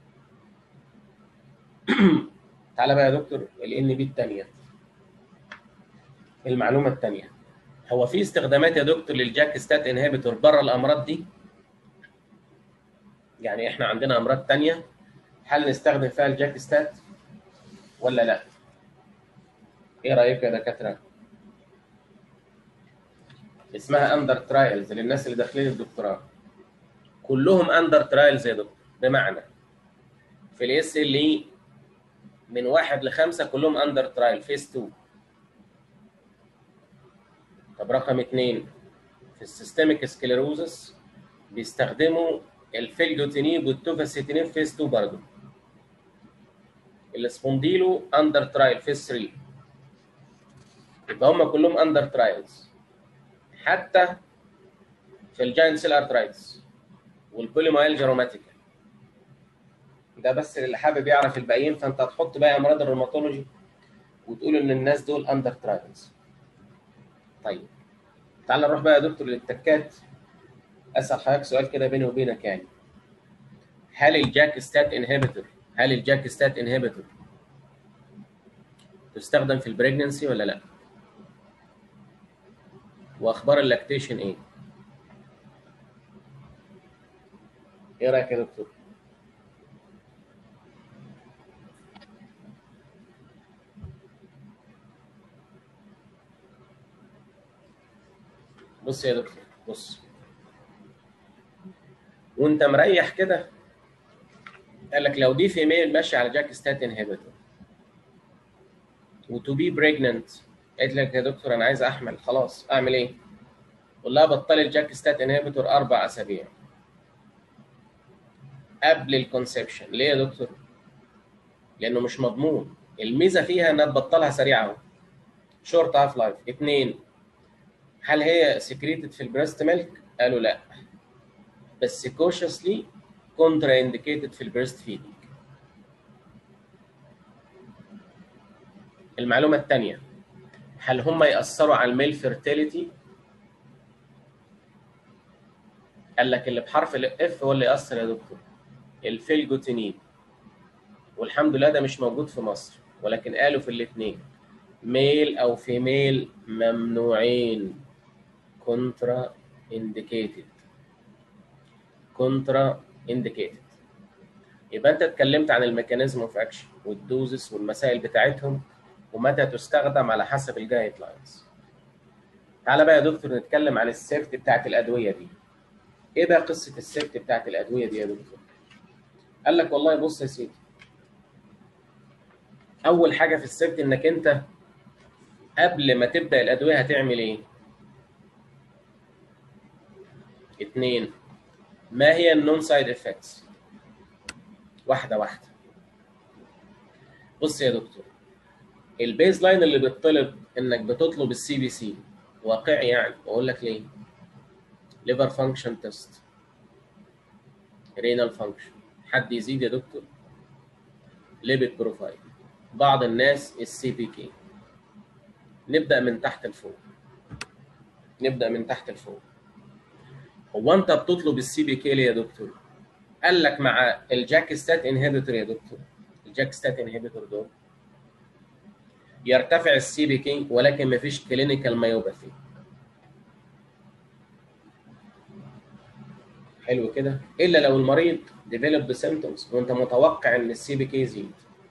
تعالى بقى يا دكتور الان بي الثانيه المعلومه الثانيه هو في استخدامات يا دكتور للجاك ستات انهبيتور بره الامراض دي يعني احنا عندنا امراض ثانيه هل نستخدم فيها الجاك ستات ولا لا ايه رايك يا دكاتره اسمها اندر ترايلز للناس اللي داخلين الدكتوراه كلهم اندر ترايلز يا دكتور بمعنى في الاس ال اي من واحد لخمسه كلهم اندر ترايل فيس 2 طب رقم اثنين في السيستميك سكليروزس بيستخدموا الفيلجوتينيب والتوفاسيتينيب فيس 2 برضه السبونديلو اندر ترايل فيس 3 يبقى هم كلهم اندر ترايلز حتى في الجاينت سيل ارترايتس والبوليمايلجيا روماتيكا ده بس اللي حابب يعرف الباقيين فانت هتحط بقى امراض الروماتولوجي وتقول ان الناس دول اندر ترايلز طيب تعال نروح بقى يا دكتور للتكات اسال حضرتك سؤال كده بيني وبينك يعني هل الجاك ستات انهبيتور هل الجاك ستات انهبيتور تستخدم في البريجننسي ولا لا؟ واخبار اللاكتيشن ايه؟ ايه رايك يا دكتور؟ بص يا دكتور بص وانت مريح كده قال لك لو دي فيميل ماشيه على جاك ستات انهبيتور وتو بي بريجننت قالت لك يا دكتور انا عايز احمل خلاص اعمل ايه؟ قول لها بطلي الجاك ستات انهبيتور اربع اسابيع قبل الكونسبشن ليه يا دكتور؟ لانه مش مضمون الميزه فيها انها تبطلها سريعه شورت هاف لايف اثنين هل هي سكريتد في البريست ميلك؟ قالوا لا بس كوشسلي كونترا انديكيتد في البريست فيدنج المعلومه الثانيه هل هم ياثروا على الميل فيرتيليتي؟ قال لك اللي بحرف الاف هو اللي ياثر يا دكتور الفيلجوتينين والحمد لله ده مش موجود في مصر ولكن قالوا في الاثنين ميل او فيميل ممنوعين كونترا انديكيتد كونترا انديكيتد يبقى انت اتكلمت عن الميكانيزم اوف اكشن والدوزس والمسائل بتاعتهم ومتى تستخدم على حسب الجايد لاينز تعالى بقى يا دكتور نتكلم عن السيفتي بتاعت الادويه دي ايه بقى قصه السيفتي بتاعت الادويه دي يا دكتور قال لك والله بص يا سيدي اول حاجه في السيفتي انك انت قبل ما تبدا الادويه هتعمل ايه اتنين ما هي النون سايد افكتس واحده واحده بص يا دكتور البيز لاين اللي بيطلب انك بتطلب السي بي سي واقعي يعني اقول لك ليه ليفر فانكشن تيست رينال فانكشن حد يزيد يا دكتور ليبيد بروفايل بعض الناس السي بي كي نبدا من تحت لفوق نبدا من تحت لفوق هو انت بتطلب السي بي كي ليه يا دكتور قال لك مع الجاك ستات انهبيتور يا دكتور الجاك ستات انهبيتور دول يرتفع السي بي كي ولكن مفيش كلينيكال مايوباثي حلو كده الا لو المريض ديفلوب سيمتومز وانت متوقع ان السي بي كي يزيد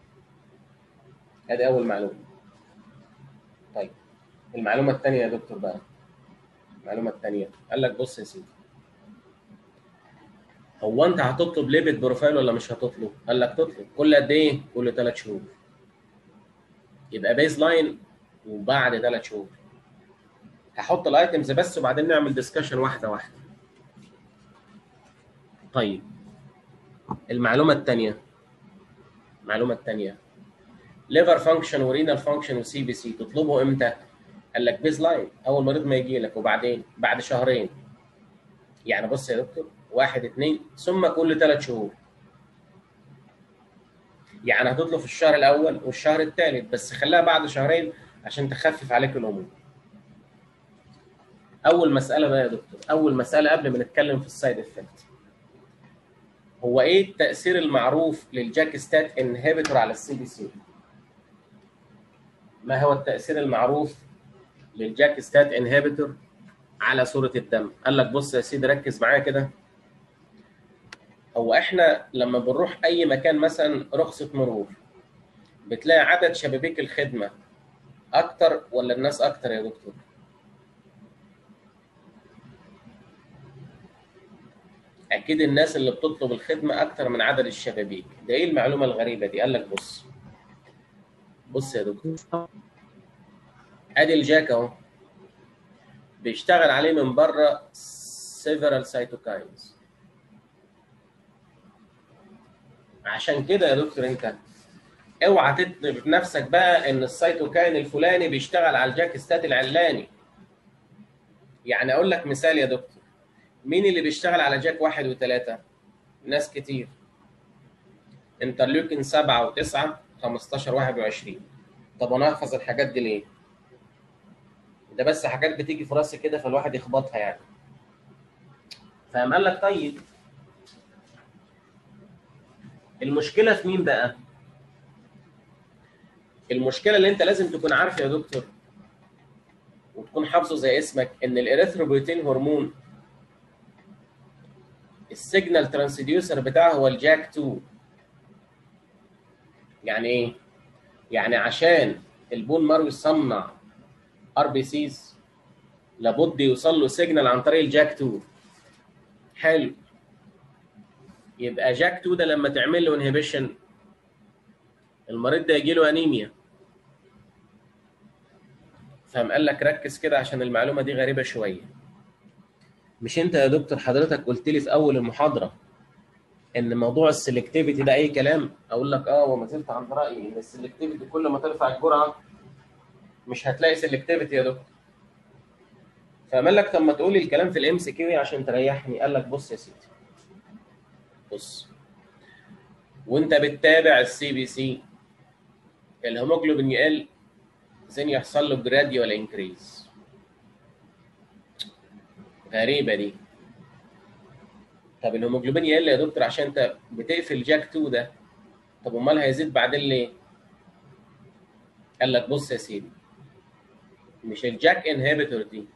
ادي اول معلومه طيب المعلومه الثانيه يا دكتور بقى المعلومه الثانيه قال لك بص يا سيدي هو انت هتطلب ليبيد بروفايل ولا مش هتطلب؟ قال لك تطلب كل قد ايه؟ كل ثلاث شهور يبقى بيز لاين وبعد ثلاث شهور هحط الايتمز بس وبعدين نعمل ديسكشن واحده واحده طيب المعلومه الثانيه المعلومه الثانيه ليفر فانكشن ورينال فانكشن وسي بي سي تطلبه امتى؟ قال لك بيز لاين اول مريض ما يجي لك وبعدين بعد شهرين يعني بص يا دكتور واحد اثنين ثم كل ثلاث شهور يعني هتطلب في الشهر الاول والشهر الثالث بس خليها بعد شهرين عشان تخفف عليك الامور اول مساله بقى يا دكتور اول مساله قبل ما نتكلم في السايد افكت هو ايه التاثير المعروف للجاك ستات انهبيتور على السي بي سي ما هو التاثير المعروف للجاك ستات انهبيتور على صوره الدم قال لك بص يا سيدي ركز معايا كده هو احنا لما بنروح اي مكان مثلا رخصه مرور بتلاقي عدد شبابيك الخدمه اكتر ولا الناس اكتر يا دكتور اكيد الناس اللي بتطلب الخدمه اكتر من عدد الشبابيك ده ايه المعلومه الغريبه دي قال لك بص بص يا دكتور ادي الجاك اهو بيشتغل عليه من بره several cytokines عشان كده يا دكتور انت اوعى تطلب نفسك بقى ان السيتوكاين الفلاني بيشتغل على الجاك ستات العلاني يعني اقول لك مثال يا دكتور مين اللي بيشتغل على جاك واحد وثلاثة؟ ناس كتير انترليوكين سبعة وتسعة 15 21 طب انا احفظ الحاجات دي ليه؟ ده بس حاجات بتيجي في راسي كده فالواحد يخبطها يعني فقام قال لك طيب المشكله في مين بقى؟ المشكله اللي انت لازم تكون عارف يا دكتور وتكون حافظه زي اسمك ان الاريثروبويتين هرمون السيجنال ترانسديوسر بتاعه هو الجاك 2 يعني ايه؟ يعني عشان البون مارو يصنع ار بي سيز لابد يوصل له سيجنال عن طريق الجاك 2 حلو يبقى جاك 2 ده لما تعمل له انهبيشن المريض ده يجي له انيميا فقام قال لك ركز كده عشان المعلومه دي غريبه شويه مش انت يا دكتور حضرتك قلت لي في اول المحاضره ان موضوع السلكتيفيتي ده اي كلام اقول لك اه وما زلت عند رايي ان السلكتيفيتي كل ما ترفع الجرعه مش هتلاقي سلكتيفيتي يا دكتور فقال لك طب ما تقولي الكلام في الام سي كيو عشان تريحني قال لك بص يا سيدي بص وانت بتتابع السي بي سي الهيموجلوبين يقل زين يحصل له جراديوال انكريز غريبه دي طب الهيموجلوبين يقل يا دكتور عشان انت بتقفل جاك 2 ده طب امال هيزيد بعدين ليه؟ قال لك بص يا سيدي مش الجاك انهبيتور دي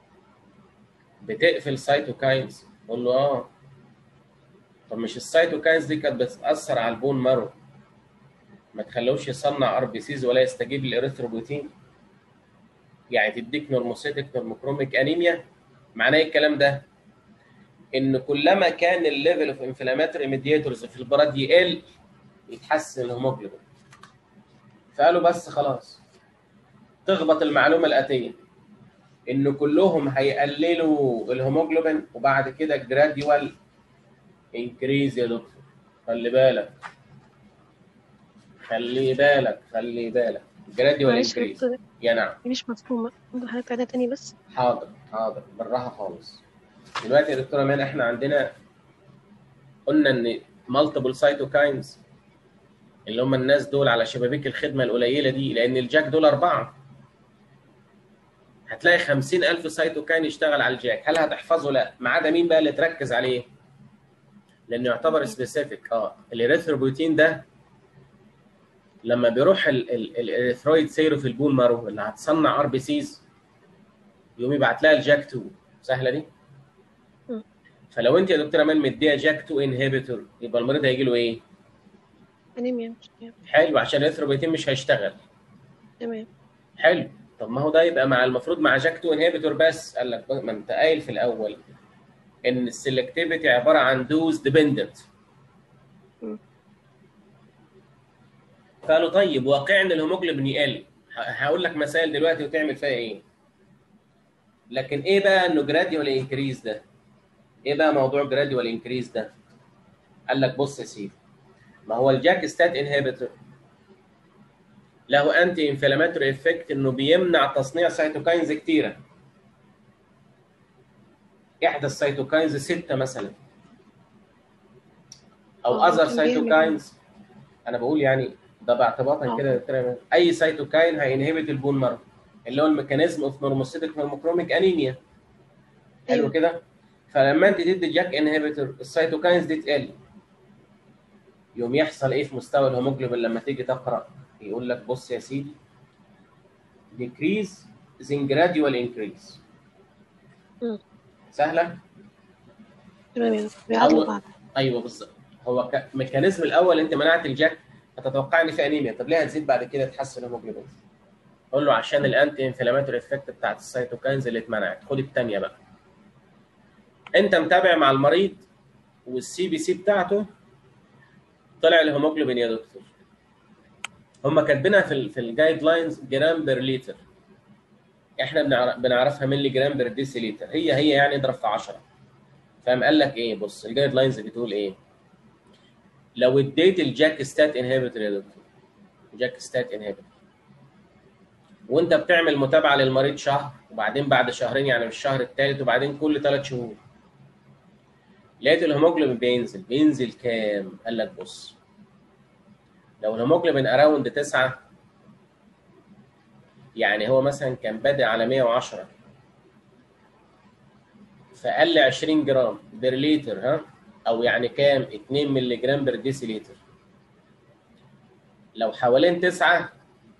بتقفل سايتوكاينز قول له اه طب مش السايتوكاينز دي كانت بتاثر على البون مارو ما تخلوش يصنع ار بي سيز ولا يستجيب للاريثروبوتين يعني تديك نورموسيتك نورموكروميك انيميا معناه ايه الكلام ده؟ ان كلما كان الليفل اوف انفلاماتوري ميدياتورز في البلد يقل يتحسن الهيموجلوبين فقالوا بس خلاص تخبط المعلومه الاتيه ان كلهم هيقللوا الهيموجلوبين وبعد كده جراديوال انكريز يا دكتور خلي بالك خلي بالك خلي بالك جراديوال معلش يا انكريز دكتور يا نعم دي مش مفهومة ممكن حضرتك تعيدها تاني بس حاضر حاضر بالراحه خالص دلوقتي يا دكتوره مان احنا عندنا قلنا ان مالتيبل سايتوكاينز اللي هم الناس دول على شبابيك الخدمه القليله دي لان الجاك دول اربعه هتلاقي 50000 سايتوكاين يشتغل على الجاك هل هتحفظه لا ما عدا مين بقى اللي تركز عليه لانه يعتبر سبيسيفيك اه الاريثروبوتين ده لما بيروح الاريثرويد سيرو في البون مارو اللي هتصنع ار بي سيز يقوم يبعت لها الجاك 2 سهله دي مم. فلو انت يا دكتوره مان مديها جاك 2 انهبيتور يبقى المريض هيجي له ايه؟ انيميا مش أنيميا. حلو عشان الاريثروبوتين مش هيشتغل تمام حلو طب ما هو ده يبقى مع المفروض مع جاك 2 انهبيتور بس قال لك ما انت قايل في الاول ان السلكتيفيتي عباره عن دوز ديبندنت مم. قالوا طيب واقع ان الهيموجلوبين يقل ه- هقول لك مسائل دلوقتي وتعمل فيها ايه لكن ايه بقى انه جراديوال انكريز ده ايه بقى موضوع جراديوال انكريز ده قال لك بص يا سيدي ما هو الجاك ستات انهبيتور له انتي انفلاماتوري افكت انه بيمنع تصنيع سيتوكاينز كتيره احدى السيتوكاينز ستة مثلا او آه، اذر ممكن بيعمل- سيتوكاينز انا بقول يعني ده باعتباطا آه. كده يا دكتور إيمان. اي سيتوكاين هينهبت البون مارو اللي هو الميكانيزم اوف نورموسيتك نورموكروميك انيميا حلو أيوة. كده فلما انت تدي جاك انهبيتور السيتوكاينز دي تقل يوم يحصل ايه في مستوى الهيموجلوبين لما تيجي تقرا يقول لك بص يا سيدي decrease then gradual increase مم. سهله تمام يا دكتور بيعادلوا أول- بعض ايوه بالظبط هو ك- الميكانيزم الاول انت منعت الجاك هتتوقع ان في انيميا طب ليه هتزيد بعد كده تحسن الهيموجلوبين قول له عشان الانتي انفلاماتوري افكت بتاعت السيتوكاينز اللي اتمنعت خد الثانيه بقى انت متابع مع المريض والسي بي سي بتاعته طلع الهيموجلوبين يا دكتور هم كاتبينها في ال في الجايد لاينز جرام بير لتر احنا بنعرف بنعرفها ملي جرام بير ديسي لتر هي هي يعني اضرب في 10 فقام قال لك ايه بص الجايد لاينز بتقول ايه لو اديت الجاك ستات انهبيتور يا دكتور جاك ستات انهبيتور وانت بتعمل متابعه للمريض شهر وبعدين بعد شهرين يعني في الشهر الثالث وبعدين كل ثلاث شهور لقيت الهيموجلوبين بينزل بينزل كام؟ قال لك بص لو الهيموجلوبين اراوند 9 يعني هو مثلا كان بادئ على 110 فقل 20 جرام بير لتر ها او يعني كام 2 مللي جرام بير ديسي لتر لو حوالين 9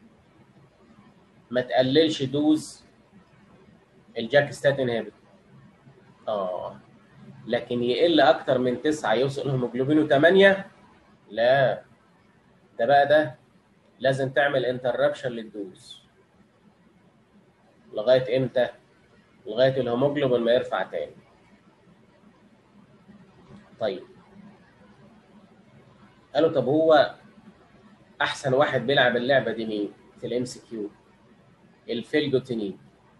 ما تقللش دوز الجاك ستات انهبيتور اه لكن يقل اكتر من 9 يوصل هيموجلوبينه 8 لا ده بقى ده لازم تعمل انتربشن للدوز لغايه امتى؟ لغايه الهيموجلوبين ما يرفع تاني. طيب قالوا طب هو احسن واحد بيلعب اللعبه دي مين؟ في الام سي كيو الفيلجوتينين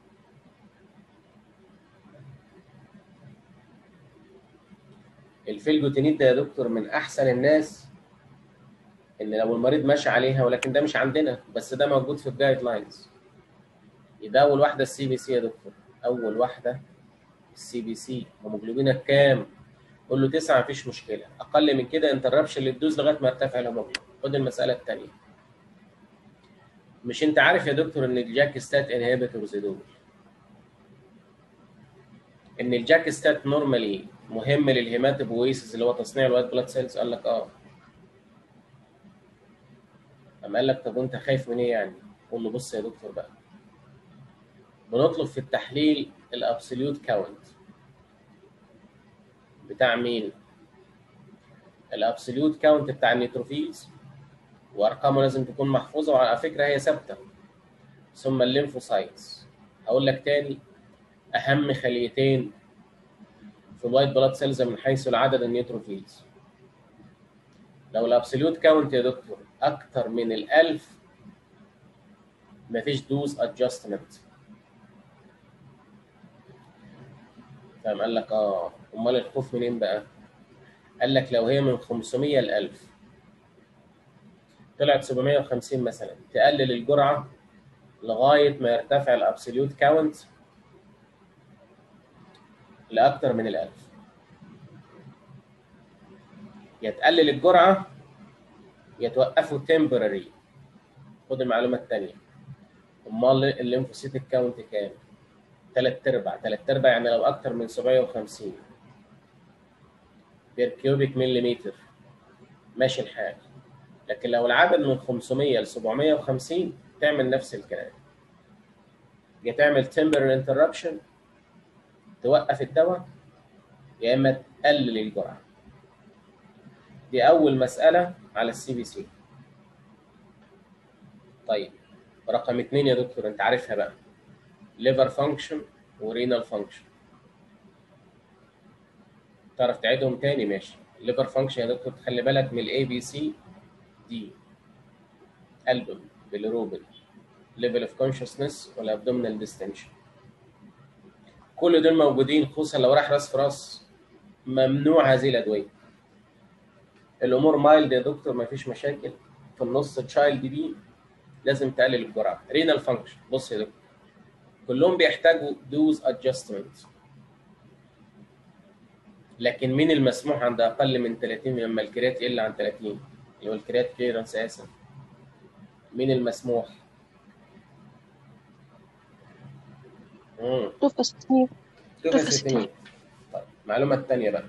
الفيلجوتينين ده يا دكتور من احسن الناس ان لو المريض ماشي عليها ولكن ده مش عندنا بس ده موجود في الجايد لاينز يبقى اول واحده السي بي سي يا دكتور اول واحده السي بي سي هيموجلوبينك كام؟ قول له 9 مفيش مشكله اقل من كده انتربشن للدوز لغايه ما يرتفع الهيموجلوبين خد المساله الثانيه مش انت عارف يا دكتور ان الجاك ستات انهبيتورز دول ان الجاك ستات نورمالي مهم للهيماتوبويسيس اللي هو تصنيع الوايت بلاد سيلز قال لك اه قام قال لك طب وانت خايف من ايه يعني؟ قول له بص يا دكتور بقى بنطلب في التحليل الابسوليوت كاونت بتاع مين؟ الابسوليوت كاونت بتاع النيتروفيلز وارقامه لازم تكون محفوظه وعلى فكره هي ثابته ثم الليمفوسايتس هقول لك تاني اهم خليتين في الوايت بلاد سيلز من حيث العدد النيتروفيلز لو الابسوليوت كاونت يا دكتور اكتر من الألف مفيش دوز ادجستمنت فقام قال لك اه امال الخوف منين بقى؟ قال لك لو هي من 500 ل 1000 طلعت 750 مثلا تقلل الجرعه لغايه ما يرتفع الابسوليوت كاونت لاكثر من الألف يا تقلل الجرعه يا توقفه تمبرري خد المعلومه الثانيه امال الليمفوسيتك كاونت كام؟ ثلاث ارباع ثلاث ارباع يعني لو اكثر من 750 بير كيوبيك مليمتر ماشي الحال لكن لو العدد من 500 ل 750 تعمل نفس الكلام يا تعمل تمبرال انتربشن توقف الدواء يا اما تقلل الجرعه دي اول مساله على السي بي سي طيب رقم اثنين يا دكتور انت عارفها بقى ليفر فانكشن ورينال فانكشن تعرف تعيدهم تاني ماشي ليفر فانكشن يا دكتور تخلي بالك من الاي بي سي دي البوم بالروبن ليفل اوف كونشسنس والابدومينال ديستنشن كل دول موجودين خصوصا لو راح راس في راس ممنوع هذه الادويه الامور مايلد يا دكتور ما فيش مشاكل في النص تشايلد دي لازم تقلل الجرعه رينال فانكشن بص يا دكتور كلهم بيحتاجوا دوز ادجستمنت لكن مين المسموح عند اقل من 30 لما الكريات يقل عن 30 اللي هو الكريات كليرنس اسف مين المسموح؟ امم شوف تصنيف توفاسيتامين طيب المعلومه الثانيه بقى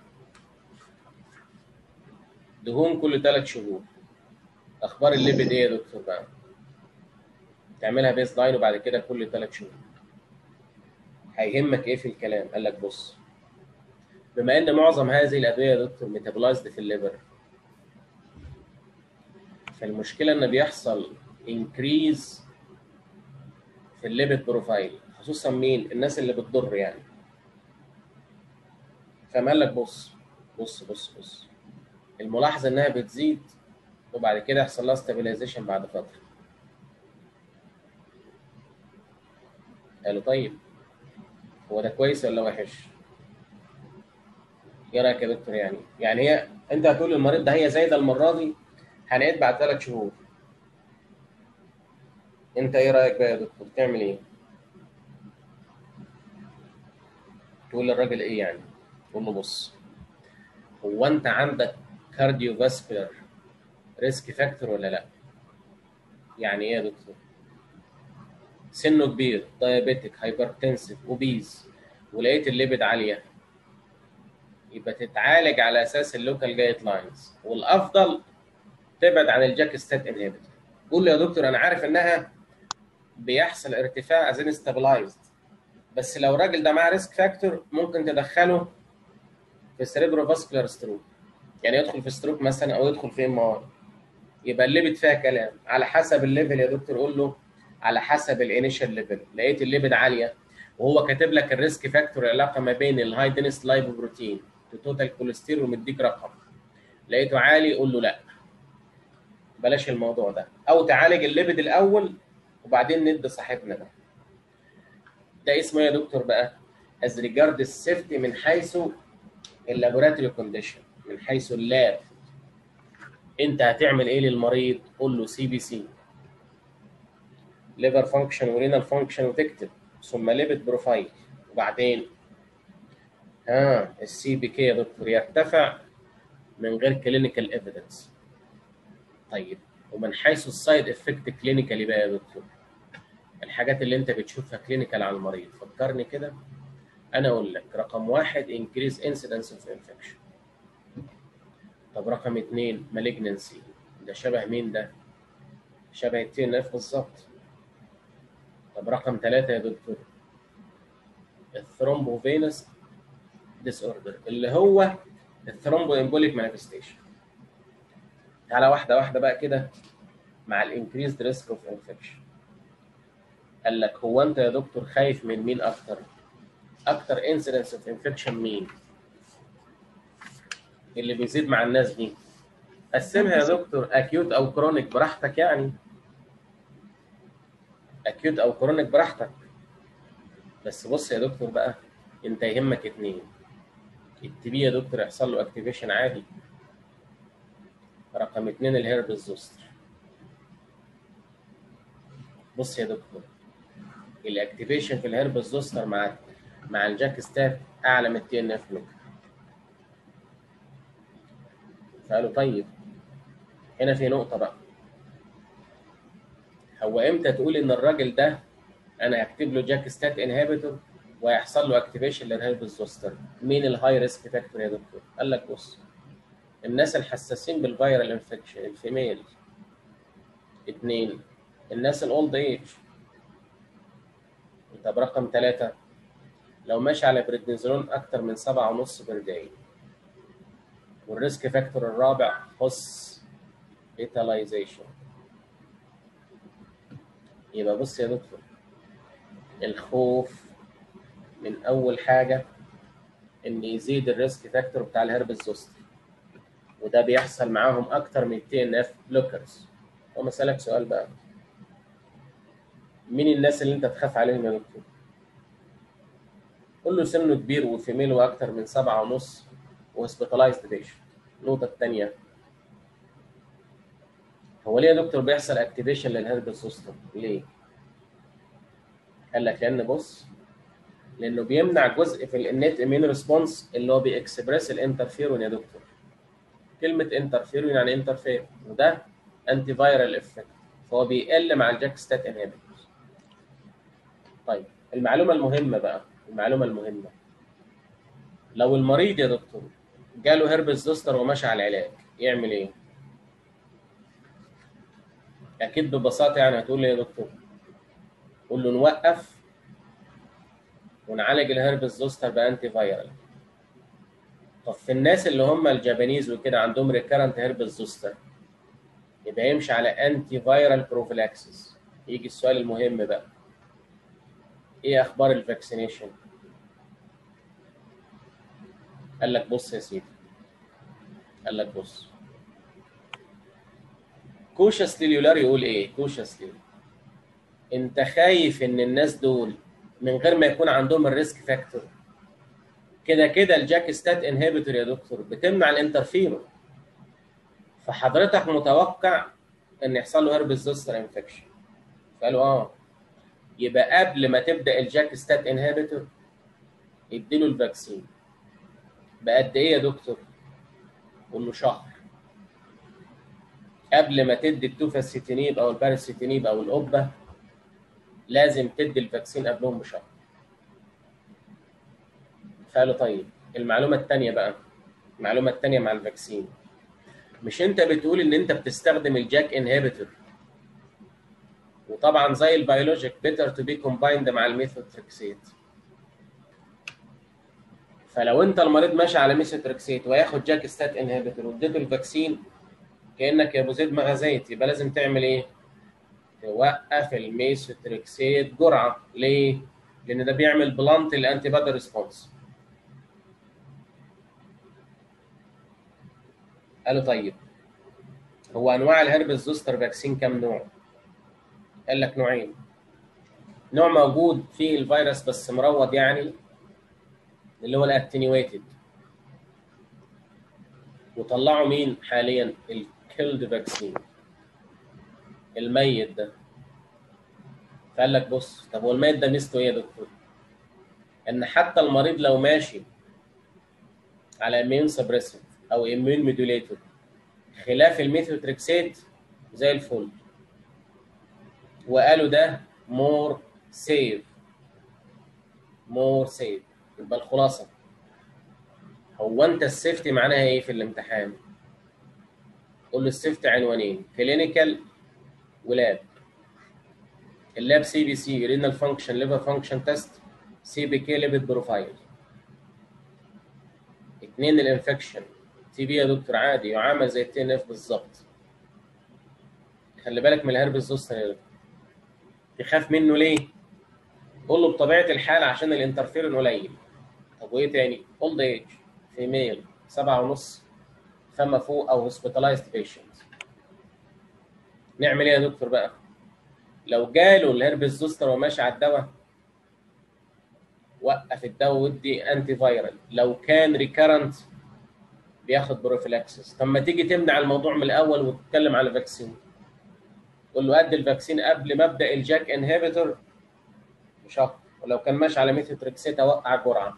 دهون كل ثلاث شهور اخبار الليبيد ايه يا دكتور بقى تعملها بيس لاين وبعد كده كل ثلاث شهور هيهمك ايه في الكلام قال لك بص بما ان معظم هذه الادويه يا دكتور ميتابولايزد في الليفر فالمشكله ان بيحصل انكريز في الليبيد بروفايل خصوصا مين الناس اللي بتضر يعني فما قال لك بص بص بص بص الملاحظه انها بتزيد وبعد كده يحصل لها ستابيلايزيشن بعد فتره قالوا طيب هو ده كويس ولا وحش؟ ايه رايك يا دكتور يعني؟ يعني هي انت هتقول للمريض ده هي زايده المره دي هنعيد بعد ثلاث شهور. انت ايه رايك بقى يا دكتور؟ تعمل ايه؟ تقول للراجل ايه يعني؟ تقول له بص هو انت عندك كارديو فاسكولار ريسك فاكتور ولا لا؟ يعني ايه يا دكتور؟ سنه كبير دايابيتك هايبرتنسيف اوبيز ولقيت الليبيد عاليه يبقى تتعالج على اساس اللوكال جايد لاينز والافضل تبعد عن الجاك ستات انهبيتور قول له يا دكتور انا عارف انها بيحصل ارتفاع ازين ستابلايزد بس لو الراجل ده معاه ريسك فاكتور ممكن تدخله في سيريبرو فاسكولار ستروك يعني يدخل في ستروك مثلا او يدخل في ام ار يبقى الليبيد فيها كلام على حسب الليفل يا دكتور قول له على حسب الانيشال ليفل لقيت الليبيد عاليه وهو كاتب لك الريسك فاكتور العلاقه ما بين الهاي دينس لايبوبروتين توتال كوليسترول ومديك رقم لقيته عالي قول له لا بلاش الموضوع ده او تعالج الليبيد الاول وبعدين ندي صاحبنا ده ده اسمه إيه يا دكتور بقى از ريجارد السيفتي من حيث اللابوراتوري كونديشن من حيث اللاب انت هتعمل ايه للمريض قول له سي بي سي ليفر فانكشن ورينال فانكشن وتكتب ثم ليبيد بروفايل وبعدين ها السي بي كي يا دكتور يرتفع من غير كلينيكال ايفيدنس طيب ومن حيث السايد افكت كلينيكالي بقى يا دكتور الحاجات اللي انت بتشوفها كلينيكال على المريض فكرني كده انا اقول لك رقم واحد انكريز انسيدنس اوف انفكشن طب رقم اثنين مالجنسي ده شبه مين ده؟ شبه التي ان اف بالظبط طب رقم ثلاثة يا دكتور الثرومبوفينس ديس اوردر اللي هو الثرومبو امبوليك مانيفستيشن تعالى واحدة واحدة بقى كده مع الانكريزد ريسك اوف انفكشن قال لك هو انت يا دكتور خايف من مين اكتر؟ اكتر انسيدنس اوف انفكشن مين؟ اللي بيزيد مع الناس دي قسمها يا دكتور اكيوت او كرونيك براحتك يعني اكيوت او كرونيك براحتك بس بص يا دكتور بقى انت يهمك اتنين التبي يا دكتور يحصل له اكتيفيشن عادي رقم اتنين الهيربس زوستر بص يا دكتور الاكتيفيشن في الهيربس زوستر مع مع الجاك ستات اعلى من التي ان اف بلوكر فقالوا طيب هنا في نقطه بقى هو امتى تقول ان الراجل ده انا هكتب له جاك ستات انهبيتور ويحصل له اكتيفيشن للهيربس زوستر مين الهاي ريسك فاكتور يا دكتور قال لك بص الناس الحساسين بالفيرال انفكشن الفيميل اثنين الناس الاولد ايج طب رقم ثلاثة لو ماشي على بريدنيزولون أكتر من سبعة ونص بير داي والريسك فاكتور الرابع هوسبيتاليزيشن يبقى بص يا دكتور الخوف من أول حاجة إن يزيد الريسك فاكتور بتاع الهربس زوستر وده بيحصل معاهم أكتر من تي إن إف بلوكرز وما أسألك سؤال بقى مين الناس اللي أنت تخاف عليهم يا دكتور؟ قول له سنه كبير وفيميل واكتر من سبعة ونص وهوسبيتالايزد بيشنت النقطة الثانية هو ليه يا دكتور بيحصل اكتيفيشن للهربس سيستم؟ ليه؟ قال لك لأن بص لأنه بيمنع جزء في النت امين ريسبونس اللي هو بيكسبريس الانترفيرون يا دكتور. كلمة انترفيرون يعني انترفير وده انتي فايرال افكت فهو بيقل مع الجاك ستات انهبيتورز. طيب المعلومة المهمة بقى المعلومة المهمة لو المريض يا دكتور جاله هربس زوستر وماشي على العلاج يعمل ايه؟ اكيد ببساطه يعني هتقول لي يا دكتور قول له نوقف ونعالج الهربس زوستر بانتي فايرال طب في الناس اللي هم الجابانيز وكده عندهم ريكارنت هربس زوستر يبقى يمشي على انتي فايرال بروفيلاكسس يجي السؤال المهم بقى ايه اخبار الفاكسينيشن قال لك بص يا سيدي قال لك بص كوشسلي اليولار يقول ايه كوشسلي انت خايف ان الناس دول من غير ما يكون عندهم الريسك فاكتور كده كده الجاك ستات انهبيتور يا دكتور بتمنع الانترفيرون فحضرتك متوقع ان يحصل له هربس زوستر انفكشن فقالوا اه يبقى قبل ما تبدا الجاك ستات انهبيتور اديله الفاكسين بقد ايه يا دكتور؟ قول له شهر قبل ما تدي التوفاسيتينيب او الباراسيتينيب او القبه لازم تدي الفاكسين قبلهم بشهر فقالوا طيب المعلومه الثانيه بقى المعلومه الثانيه مع الفاكسين مش انت بتقول ان انت بتستخدم الجاك انهبيتور وطبعا زي البيولوجيك بيتر تو بي كومبايند مع الميثوتريكسيت فلو انت المريض ماشي على ميثوتريكسيت وياخد جاك ستات انهبيتور واديته الفاكسين كانك يا ابو زيد مع زيت يبقى لازم تعمل ايه؟ توقف الميثوتريكسيت جرعه ليه؟ لان ده بيعمل بلانت الانتي بادي ريسبونس قالوا طيب هو انواع الهربس زوستر فاكسين كام نوع؟ قال لك نوعين نوع موجود فيه الفيروس بس مروض يعني اللي هو الاتنيويتد وطلعوا مين حاليا الكيلد فاكسين الميت ده فقال لك بص طب هو الميت ده ميزته ايه يا دكتور؟ ان حتى المريض لو ماشي على اميون سبريسنت او اميون ميدوليتور خلاف الميثوتريكسيت زي الفل وقالوا ده مور سيف مور سيف يبقى الخلاصه هو انت السيفتي معناها ايه في الامتحان؟ قول له السيفتي عنوانين كلينيكال ولاب اللاب سي بي سي رينال فانكشن ليفر فانكشن تيست سي بي كي ليبيد بروفايل اثنين الانفكشن تي بي يا دكتور عادي يعامل زي التي ان اف بالظبط خلي بالك من الهربس زوستر يا دكتور تخاف منه ليه؟ قول له بطبيعه الحال عشان الانترفيرون قليل طب وايه تاني؟ اولد ايج فيميل سبعة ونص فما فوق او هوسبيتالايزد بيشنت نعمل ايه يا دكتور بقى؟ لو جاله الهربس زوستر وماشي على الدواء وقف الدواء ودي انتي فايرال لو كان ريكارنت بياخد بروفيلاكسس طب ما تيجي تمنع الموضوع من الاول وتتكلم على فاكسين قول له ادي الفاكسين قبل ما ابدا الجاك انهبيتور بشهر ولو كان ماشي على ميثوتريكسيت اوقع جرعه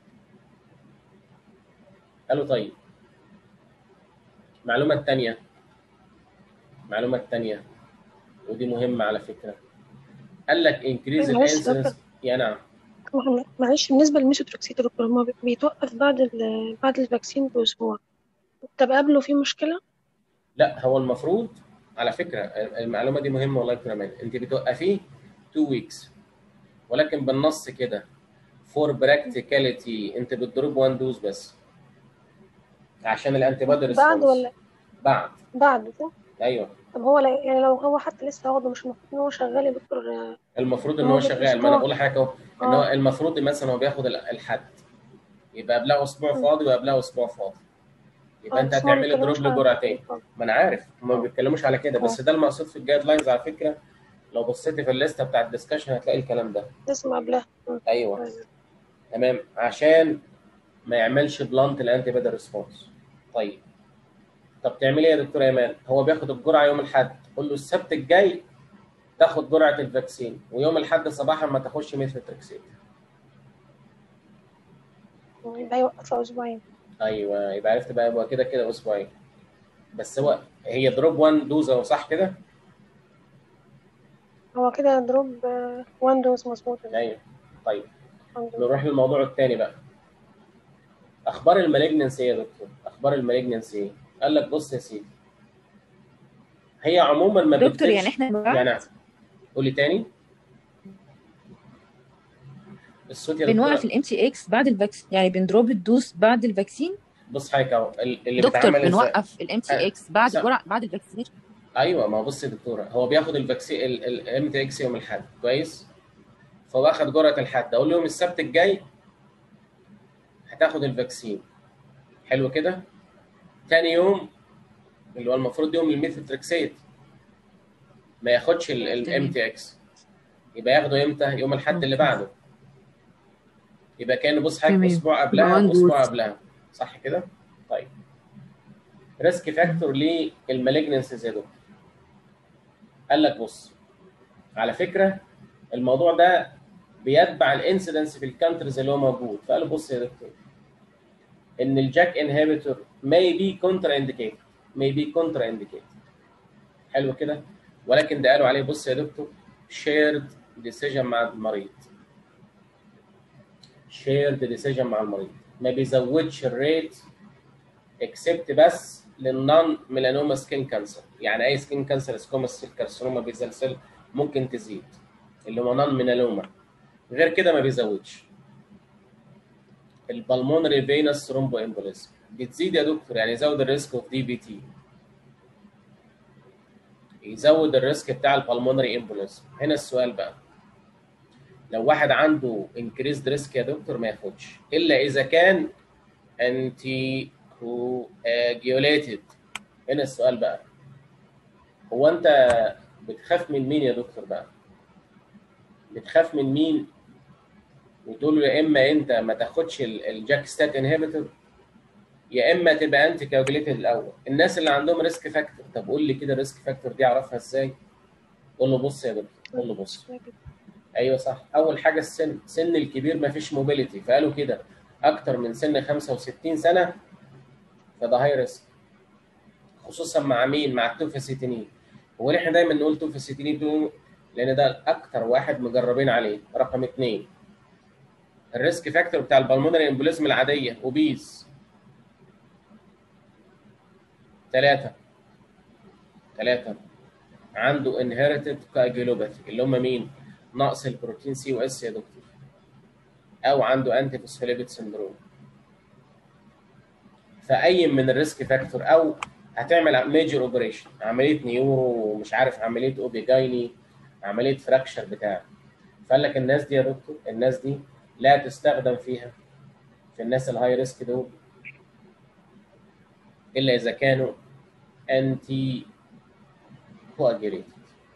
قالوا طيب المعلومه الثانيه المعلومه الثانيه ودي مهمه على فكره قال لك انكريز معلش يا الانسنس يا نعم طبعاً معلش بالنسبة للميثوتريكسيت يا دكتور هما بيتوقف بعد ال- بعد الفاكسين بأسبوع طب قبله في مشكلة؟ لا هو المفروض على فكره المعلومه دي مهمه والله يا دكتور امان انت بتوقفيه 2 ويكس ولكن بالنص كده فور براكتيكاليتي انت بتضرب 1 دوز بس عشان الانتي بودي بعد ريسبونس ولا بعد بعد صح؟ ايوه طب هو لا- يعني لو هو حتى لسه واخده مش المفروض ان هو شغال يا دكتور آه، المفروض ان هو هو ده شغال ما انا الأسبوع. بقول لحضرتك اهو ان هو اه المفروض مثلا هو بياخد ال- الحد يبقى قبلها اسبوع مم. فاضي وقبلها اسبوع فاضي يبقى اه انت بس هما هتعملي دروب بيتكلموش على لجرعتين ما انا عارف هم ما اه بيتكلموش على كده بس اه ده المقصود في الجايد لاينز على فكره لو بصيتي في الليسته بتاع الدسكشن هتلاقي الكلام ده لازم قبلها مم. ايوه طيب. تمام عشان ما يعملش بلانت الانتي بادي ريسبونس طيب طب تعملي ايه يا دكتور ايمان هو بياخد الجرعه يوم الاحد قول له السبت الجاي تاخد جرعه الفاكسين ويوم الاحد صباحا ما تاخدش ميثوتريكسيت يبقى يوقفها أسبوعين ايوه يبقى عرفت بقى يبقى كده كده اسبوعين بس هو هي دروب 1 دوز اهو صح كده هو كده دروب وان دوز مظبوط ايوه طيب الحمد لله نروح للموضوع الثاني بقى اخبار المالجنسي ايه يا دكتور اخبار المالجنسي ايه قال لك بص يا سيدي هي عموما ما دكتور بتكتبش يعني احنا بنوقف يعني قولي تاني الصوت يا بنوقف دكتور الام تي اكس بعد الفاكسين يعني بندروب الدوز بعد الفاكسين بص حضرتك اهو ال- اللي دكتور بيتعمل ازاي بنوقف الام تي اكس بعد سا- جرعه بعد الفاكسينيشن ايوه ما هو بص يا دكتوره هو بياخد الفاكسين الام تي اكس يوم الاحد كويس فهو اخد جرعه الحد اقول له يوم السبت الجاي هتاخد الفاكسين حلو كده تاني يوم اللي هو المفروض يوم الميثوتريكسيت ما ياخدش الام تي اكس يبقى ياخده امتى يوم الاحد اللي بعده يبقى كان بص حضرتك تمام. اسبوع قبلها يبقى one واسبوع dose. قبلها صح كده طيب ريسك فاكتور للمالجنسيز يا دكتور قال لك بص على فكره الموضوع ده بيتبع الانسيدنس في الكانترز اللي هو موجود فقال بص يا دكتور ان الجاك انهبيتور may be contraindicated may be contraindicated حلو كده ولكن ده قالوا عليه بص يا دكتور shared decision مع المريض shared decision مع المريض ما بيزودش الريت اكسبت بس للنون ميلانوما سكين كانسر يعني اي سكين كانسر سكوما سيل كارسينوما بيزلسل ممكن تزيد اللي هو نون ميلانوما غير كده ما بيزودش البلمونري فينس ثرومبو امبوليزم بتزيد يا دكتور يعني يزود الريسك اوف دي بي تي يزود الريسك بتاع البلمونري امبوليزم هنا السؤال بقى لو واحد عنده انكريزد ريسك يا دكتور ما ياخدش الا اذا كان انتي كواجيوليتد هنا السؤال بقى هو انت بتخاف من مين يا دكتور بقى بتخاف من مين وتقول له يا اما انت ما تاخدش ال- الجاك ستات انهبيتور يا اما تبقى انتي كواجيوليتد الاول الناس اللي عندهم ريسك فاكتور طب قول لي كده الريسك فاكتور دي اعرفها ازاي قول له بص يا دكتور قول له بص ايوه صح اول حاجه السن سن الكبير ما فيش موبيليتي فقالوا كده اكتر من سن 65 سنه فده هاي ريسك خصوصا مع مين مع التوفاسيتينين هو ليه احنا دايما نقول توفاسيتينين بنقول- لان ده اكتر واحد مجربين عليه رقم اثنين الريسك فاكتور بتاع البلمونري امبوليزم العاديه اوبيز ثلاثة ثلاثة عنده انهيرتد كاجيلوباثي اللي هم مين؟ نقص البروتين سي واس يا دكتور او عنده انتي فوسفوليبيد سندروم فاي من الريسك فاكتور او هتعمل ميجر اوبريشن عمليه نيورو ومش عارف عمليه اوبيجايني عمليه فراكشر بتاع فقال لك الناس دي يا دكتور الناس دي لا تستخدم فيها في الناس الهاي ريسك دول الا اذا كانوا انتي كواجيليتد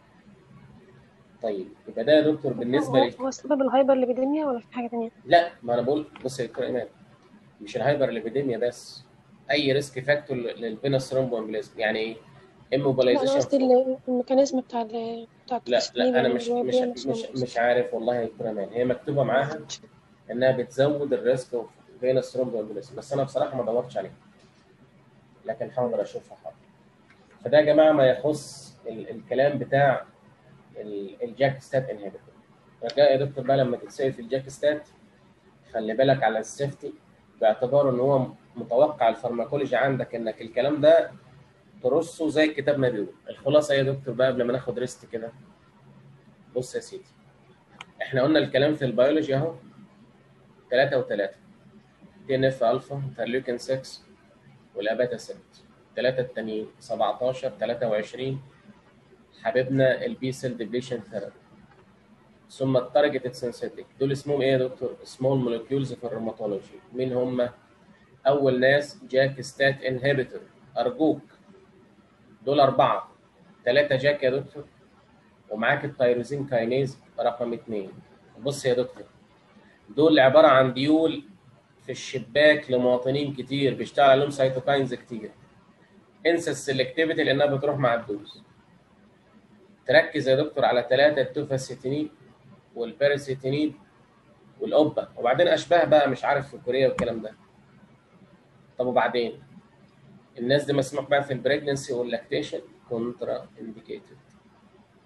طيب يبقى ده يا دكتور بالنسبه هو لي هو سبب الهايبر ليبيديميا ولا في حاجة تانية؟ لا ما انا بقول بص يا دكتور ايمان مش الهايبر ليبيديميا بس اي ريسك فاكتور للفينس ثرومبومبليزم يعني ايه لا أنا immobilization قصدي ال- الميكانيزم بتاع ال بتاع لا التسليم لا انا مش اللي مش هو مش بيعمل مش عارف والله يا دكتور ايمان هي مكتوبه معاها انها بتزود الريسك اوف فينس ثرومبومبليزم بس انا بصراحه ما دورتش عليها لكن حاضر اشوفها حاضر فده يا جماعه ما يخص ال الكلام بتاع ال- الجاك ستات انهبيتور رجاء يا دكتور بقى لما تتسال في الجاك ستات خلي بالك على السيفتي باعتبار ان هو متوقع الفارماكولوجي عندك انك الكلام ده ترصه زي الكتاب ما بيقول الخلاصه يا دكتور بقى قبل ما ناخد ريست كده بص يا سيدي احنا قلنا الكلام في البيولوجي اهو 3 و3 تي ان اف الفا انترليوكين 6 والاباتا 6 ثلاثه التانيين 17 23 حبيبنا البي سيل ديبليشن ثيرابي ثم التارجتد سينثيتيك دول اسمهم ايه يا دكتور؟ سمول مولكيولز في الروماتولوجي مين هم؟ اول ناس جاك ستات انهبيتور ارجوك دول اربعه ثلاثه جاك يا دكتور ومعاك التيروزين كاينيز رقم اثنين بص يا دكتور دول عباره عن ديول في الشباك لمواطنين كتير بيشتغل عليهم سيتوكاينز كتير انسى السلكتيفيتي لانها بتروح مع الدوز تركز يا دكتور على ثلاثه التوفاسيتينين والباراسيتينين والقبه وبعدين اشباه بقى مش عارف في كوريا والكلام ده طب وبعدين الناس دي مسموح بقى في البريجنسي واللاكتيشن كونترا انديكيتد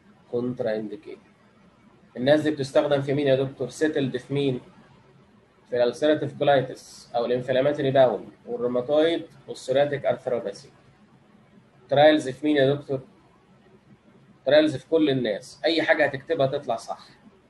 كونترا انديكيتد الناس دي بتستخدم في مين يا دكتور سيتلد في مين في الالسيراتيف كولايتس او الانفلاماتوري باول والروماتويد والسوراتيك ارثروباثي ترايلز في مين يا دكتور؟ ترايلز في كل الناس اي حاجه هتكتبها تطلع صح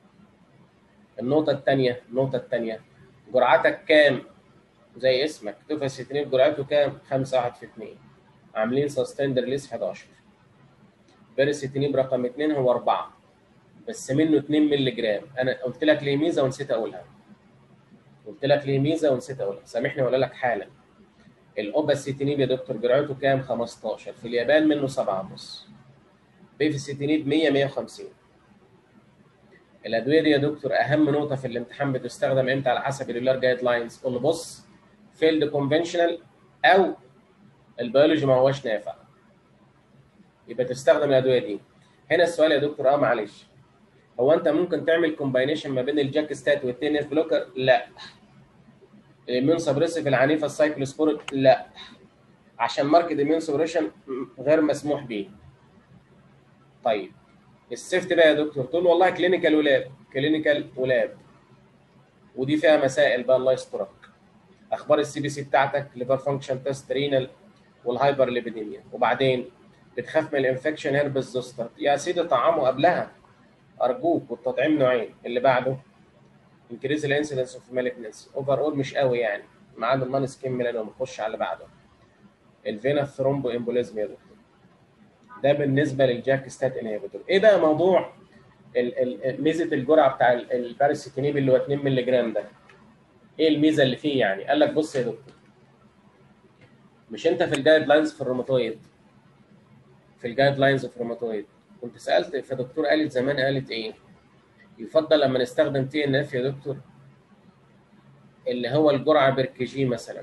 النقطه الثانيه النقطه الثانيه جرعتك كام زي اسمك توفاسيترين جرعته كام 5 1 في 2 عاملين سستيند ريليس 11 بيرسيتينيب رقم 2 هو 4 بس منه 2 مللي جرام انا قلت لك ليه ميزه ونسيت اقولها قلت لك ليه ميزه ونسيت اقولها سامحني اقول لك حالا الاوباسيتينيب يا دكتور جرعته كام 15 في اليابان منه 7 ونص بيفيسيتينيب 100 150 الادويه دي يا دكتور اهم نقطه في الامتحان بتستخدم امتى على حسب الريلار جايد لاينز قول له بص فيلد كونفنشنال او البيولوجي ما هوش نافع يبقى تستخدم الادويه دي هنا السؤال يا دكتور اه معلش هو انت ممكن تعمل كومباينيشن ما بين الجاك ستات والتين اف بلوكر لا الاميون سبريسيف العنيفه السايكلوسبور لا عشان ماركت اميون سبريشن غير مسموح به طيب السيفت بقى يا دكتور تقول والله كلينيكال ولاب كلينيكال ولاب ودي فيها مسائل بقى الله يسترك اخبار السي بي سي بتاعتك ليفر فانكشن تيست رينال والهايبر ليبيديميا وبعدين بتخاف من الانفكشن هيربس زوستر يا سيدي طعمه قبلها ارجوك والتطعيم نوعين اللي بعده انكريز الانسيدنس اوف مالجنسي اوفر اول مش قوي يعني ما عدا النون سكين ميلانوما نخش على اللي بعده الفينا ثرومبو امبوليزم يا دكتور ده بالنسبه للجاك ستات انهبيتور ايه بقى موضوع ال- ال- ميزه الجرعه بتاع ال- الباراسيتينيب اللي هو 2 مللي جرام ده ايه الميزه اللي فيه يعني قال لك بص يا دكتور مش انت في الجايد لاينز في الروماتويد في الجايد لاينز في الروماتويد كنت سالت فدكتور قالت زمان قالت ايه يفضل لما نستخدم تي ان اف يا دكتور اللي هو الجرعه بيركيجي مثلا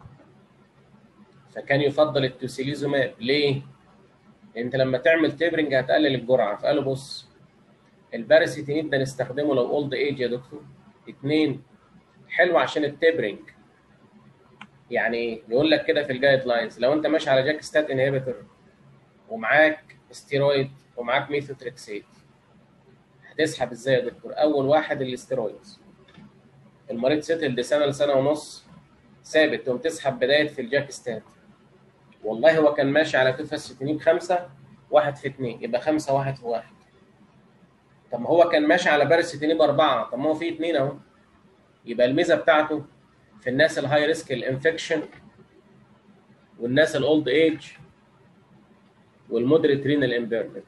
فكان يفضل التوسيليزوماب ليه؟ انت لما تعمل تيبرنج هتقلل الجرعه فقالوا بص الباراسيتينيب ده نستخدمه لو اولد ايج يا دكتور اثنين حلو عشان التيبرنج يعني ايه؟ يقول لك كده في الجايد لاينز لو انت ماشي على جاك ستات انهبيتور ومعاك ستيرويد ومعاك ميثوتريكسيت هتسحب ازاي يا دكتور؟ اول واحد الاستيرويدز المريض سيتل دي سنه لسنه ونص ثابت تقوم تسحب بدايه في الجاك ستات والله هو كان ماشي على توفاسيتينيب خمسه واحد في اثنين يبقى خمسه واحد في واحد طب ما هو كان ماشي على باراسيتينيب اربعه طب ما هو في اثنين اهو يبقى الميزه بتاعته في الناس الهاي ريسك الانفكشن والناس الاولد ايج والمودريت رينال امبيرمنت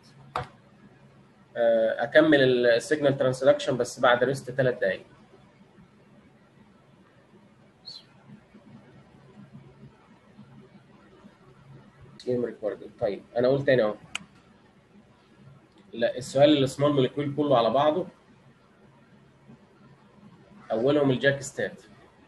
اكمل السيجنال ترانسدكشن بس بعد ريست ثلاث دقائق جيم ريكوردنج طيب انا قلت تاني اهو لا السؤال السمول موليكول كله على بعضه اولهم الجاك ستات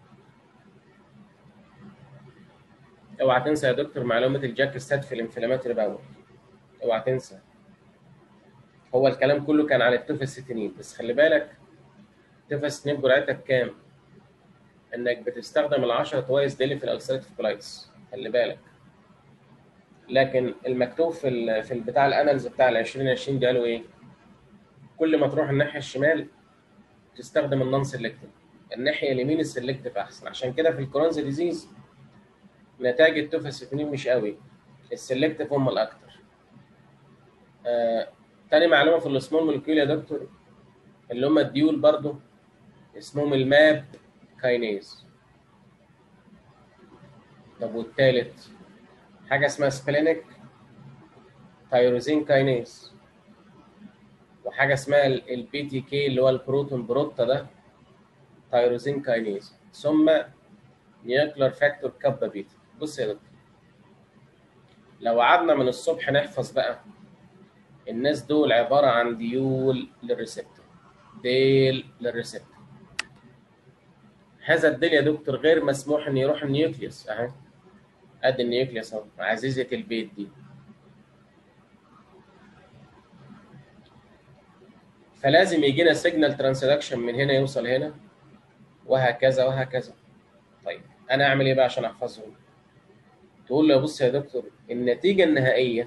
اوعى تنسى يا دكتور معلومه الجاك ستات في الانفلاماتوري باول اوعى تنسى هو الكلام كله كان على التوفاسيتينين بس خلي بالك التوفاسيتينين جرعتك كام انك بتستخدم ال 10 توايس ديلي في الالسريتيف كولايتس خلي بالك لكن المكتوب في ال في بتاع الانالز بتاع ال 2020 ده قالوا ايه؟ كل ما تروح الناحيه الشمال تستخدم النون سيلكتيف الناحيه اليمين السيلكتيف احسن عشان كده في الكرونز ديزيز نتائج التوفاسيتينين مش قوي السيلكتيف هم الاكتر آه، تاني معلومه في السمول مولكيول يا دكتور اللي هم الديول برضو اسمهم الماب كاينيز طب والتالت حاجه اسمها سبلينيك تايروزين كاينيز وحاجه اسمها البي تي كي اللي هو البروتون بروتا ده تايروزين كاينيز ثم نيوكلر فاكتور كابا بيتا بص يا دكتور لو قعدنا من الصبح نحفظ بقى الناس دول عباره عن ديول للريسبتور ديل للريسبتور هذا الديل يا دكتور غير مسموح ان يروح النيوكليوس اهي قد النيوكليوس اهو عزيزه البيت دي فلازم يجينا سيجنال ترانسدكشن من هنا يوصل هنا وهكذا وهكذا طيب انا اعمل ايه بقى عشان احفظهم تقول له بص يا دكتور النتيجه النهائيه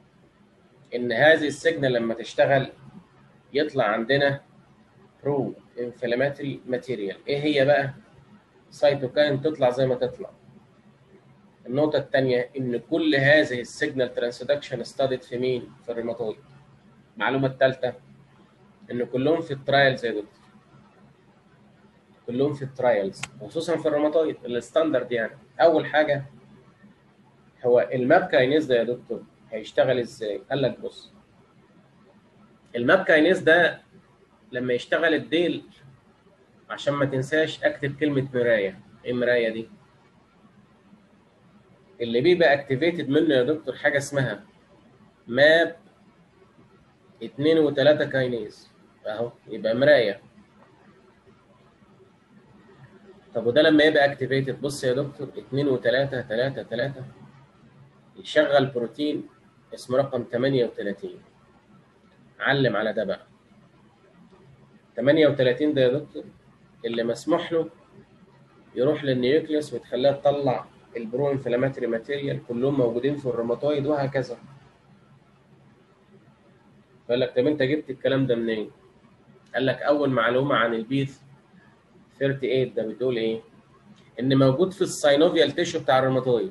ان هذه السيجنال لما تشتغل يطلع عندنا برو انفلاماتري ماتيريال ايه هي بقى سيتوكاين تطلع زي ما تطلع النقطة الثانية إن كل هذه السيجنال ترانسدكشن استادت في مين؟ في الروماتويد. المعلومة الثالثة إن كلهم في الترايلز يا دكتور. كلهم في الترايلز خصوصا في الروماتويد الستاندرد يعني. أول حاجة هو الماب كاينيز ده يا دكتور هيشتغل إزاي؟ قال لك بص الماب كاينيز ده لما يشتغل الديل عشان ما تنساش اكتب كلمة مراية، إيه مراية دي؟ اللي بيبقى اكتيفيتد منه يا دكتور حاجه اسمها ماب 2 و3 كاينيز اهو يبقى مرايه طب وده لما يبقى اكتيفيتد بص يا دكتور 2 و3 3 3 يشغل بروتين اسمه رقم 38 علم على ده بقى 38 ده يا دكتور اللي مسموح له يروح للنيوكليوس وتخليها تطلع البرو انفلاماتري ماتيريال كلهم موجودين في الروماتويد وهكذا فقال لك طب انت جبت الكلام ده منين؟ قال لك اول معلومه عن البيث 38 ده بتقول ايه؟ ان موجود في الساينوفيال تيشو بتاع الروماتويد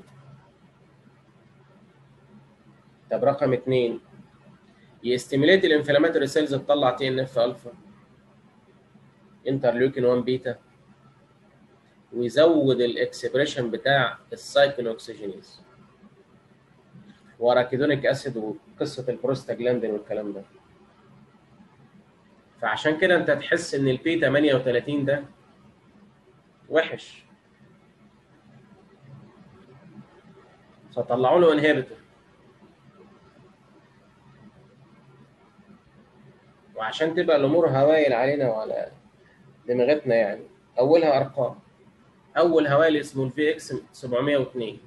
طب رقم اثنين يستيميليت الانفلاماتوري سيلز تطلع تي ان اف الفا انترليوكين 1 بيتا ويزود الاكسبريشن بتاع السايكل اوكسجينيز وراكيدونيك اسيد وقصه البروستاجلاندين والكلام ده فعشان كده انت تحس ان البي 38 ده وحش فطلعوا له انهبيتور وعشان تبقى الامور هوايل علينا وعلى دماغتنا يعني اولها ارقام اول هوالي اسمه الفي اكس 702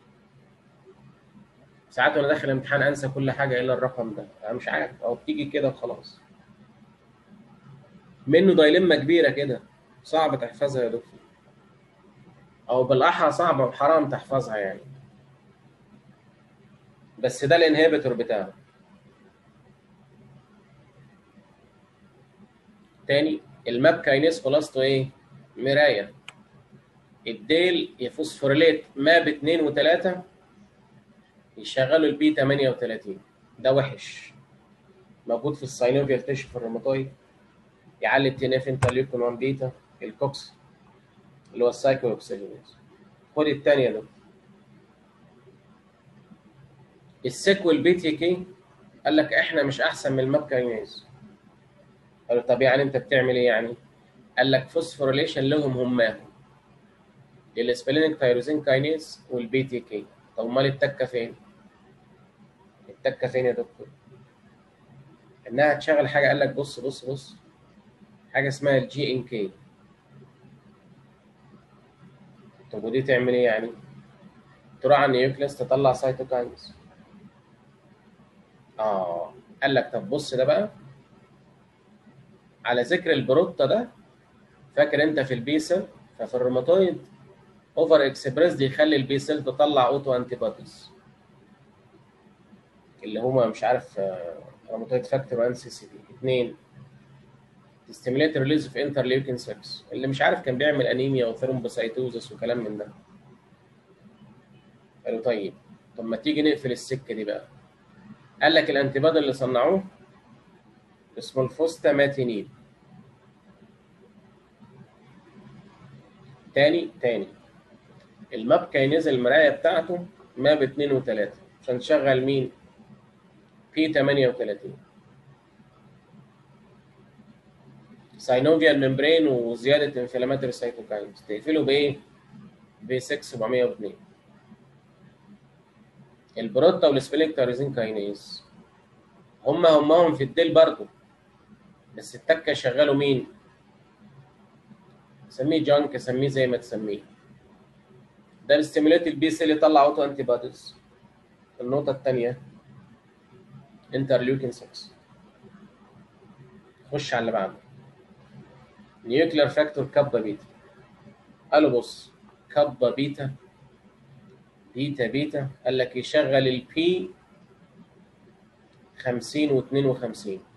ساعات وانا داخل الامتحان انسى كل حاجه الا الرقم ده انا مش عارف او بتيجي كده وخلاص منه دايلمه كبيره كده صعب تحفظها يا دكتور او بالاحرى صعبه وحرام تحفظها يعني بس ده الانهبيتور بتاعه تاني الماب كاينيز خلاصته ايه مرايه الديل يفوسفوريليت ماب 2 و3 يشغلوا البي 38 ده وحش موجود في الساينوفيال تيشو في الروماتويد يعلي التي ان اف انترليوكين 1 بيتا الكوكس اللي هو السايكو اوكسجينيز خد الثانيه ده السيك والبي تي كي قال لك احنا مش احسن من الماب كاينيز قالوا طب يعني انت بتعمل ايه يعني؟ قال لك فوسفوريليشن لهم هماهم الاسبلينيك تايروزين كاينيز والبي تي كي طب امال التكه فين؟ التكه فين يا دكتور؟ انها تشغل حاجه قال لك بص بص بص حاجه اسمها الجي ان كي طب ودي تعمل ايه يعني؟ تروح على النيوكليس تطلع سايتوكاينز اه قال لك طب بص ده بقى على ذكر البروتا ده فاكر انت في البي سيل ففي الروماتويد اوفر اكسبريس دي يخلي البي سيل تطلع اوتو انتي بوديز اللي هما مش عارف روماتويد فاكتور 1 سي سي بي اثنين تستيميليت ريليز اوف انترليوكين 6 اللي مش عارف كان بيعمل انيميا وثرومبوسايتوزس وكلام من ده قالوا طيب طب ما تيجي نقفل السكه دي بقى قال لك الانتي بودي اللي صنعوه اسمه الفوستاماتينين تاني تاني الماب كاينيز المرايه بتاعته ماب 2 و3 عشان تشغل مين؟ بي 38 ساينوفيال ممبرين وزياده انفلاماتوري سايتوكاينز تقفله بايه؟ ب 6702 البروتا والسبليك تاريزين كاينيز هم همهم في الديل برضه بس التكه شغاله مين؟ سميه جانك سميه زي ما تسميه ده الاستيموليت البي سيل يطلع اوتو انتي بوديز النقطه الثانيه انترليوكين 6 خش على اللي بعده نيوكلير فاكتور كابا بيتا قالوا بص كابا بيتا بيتا بيتا قال لك يشغل البي 50 و52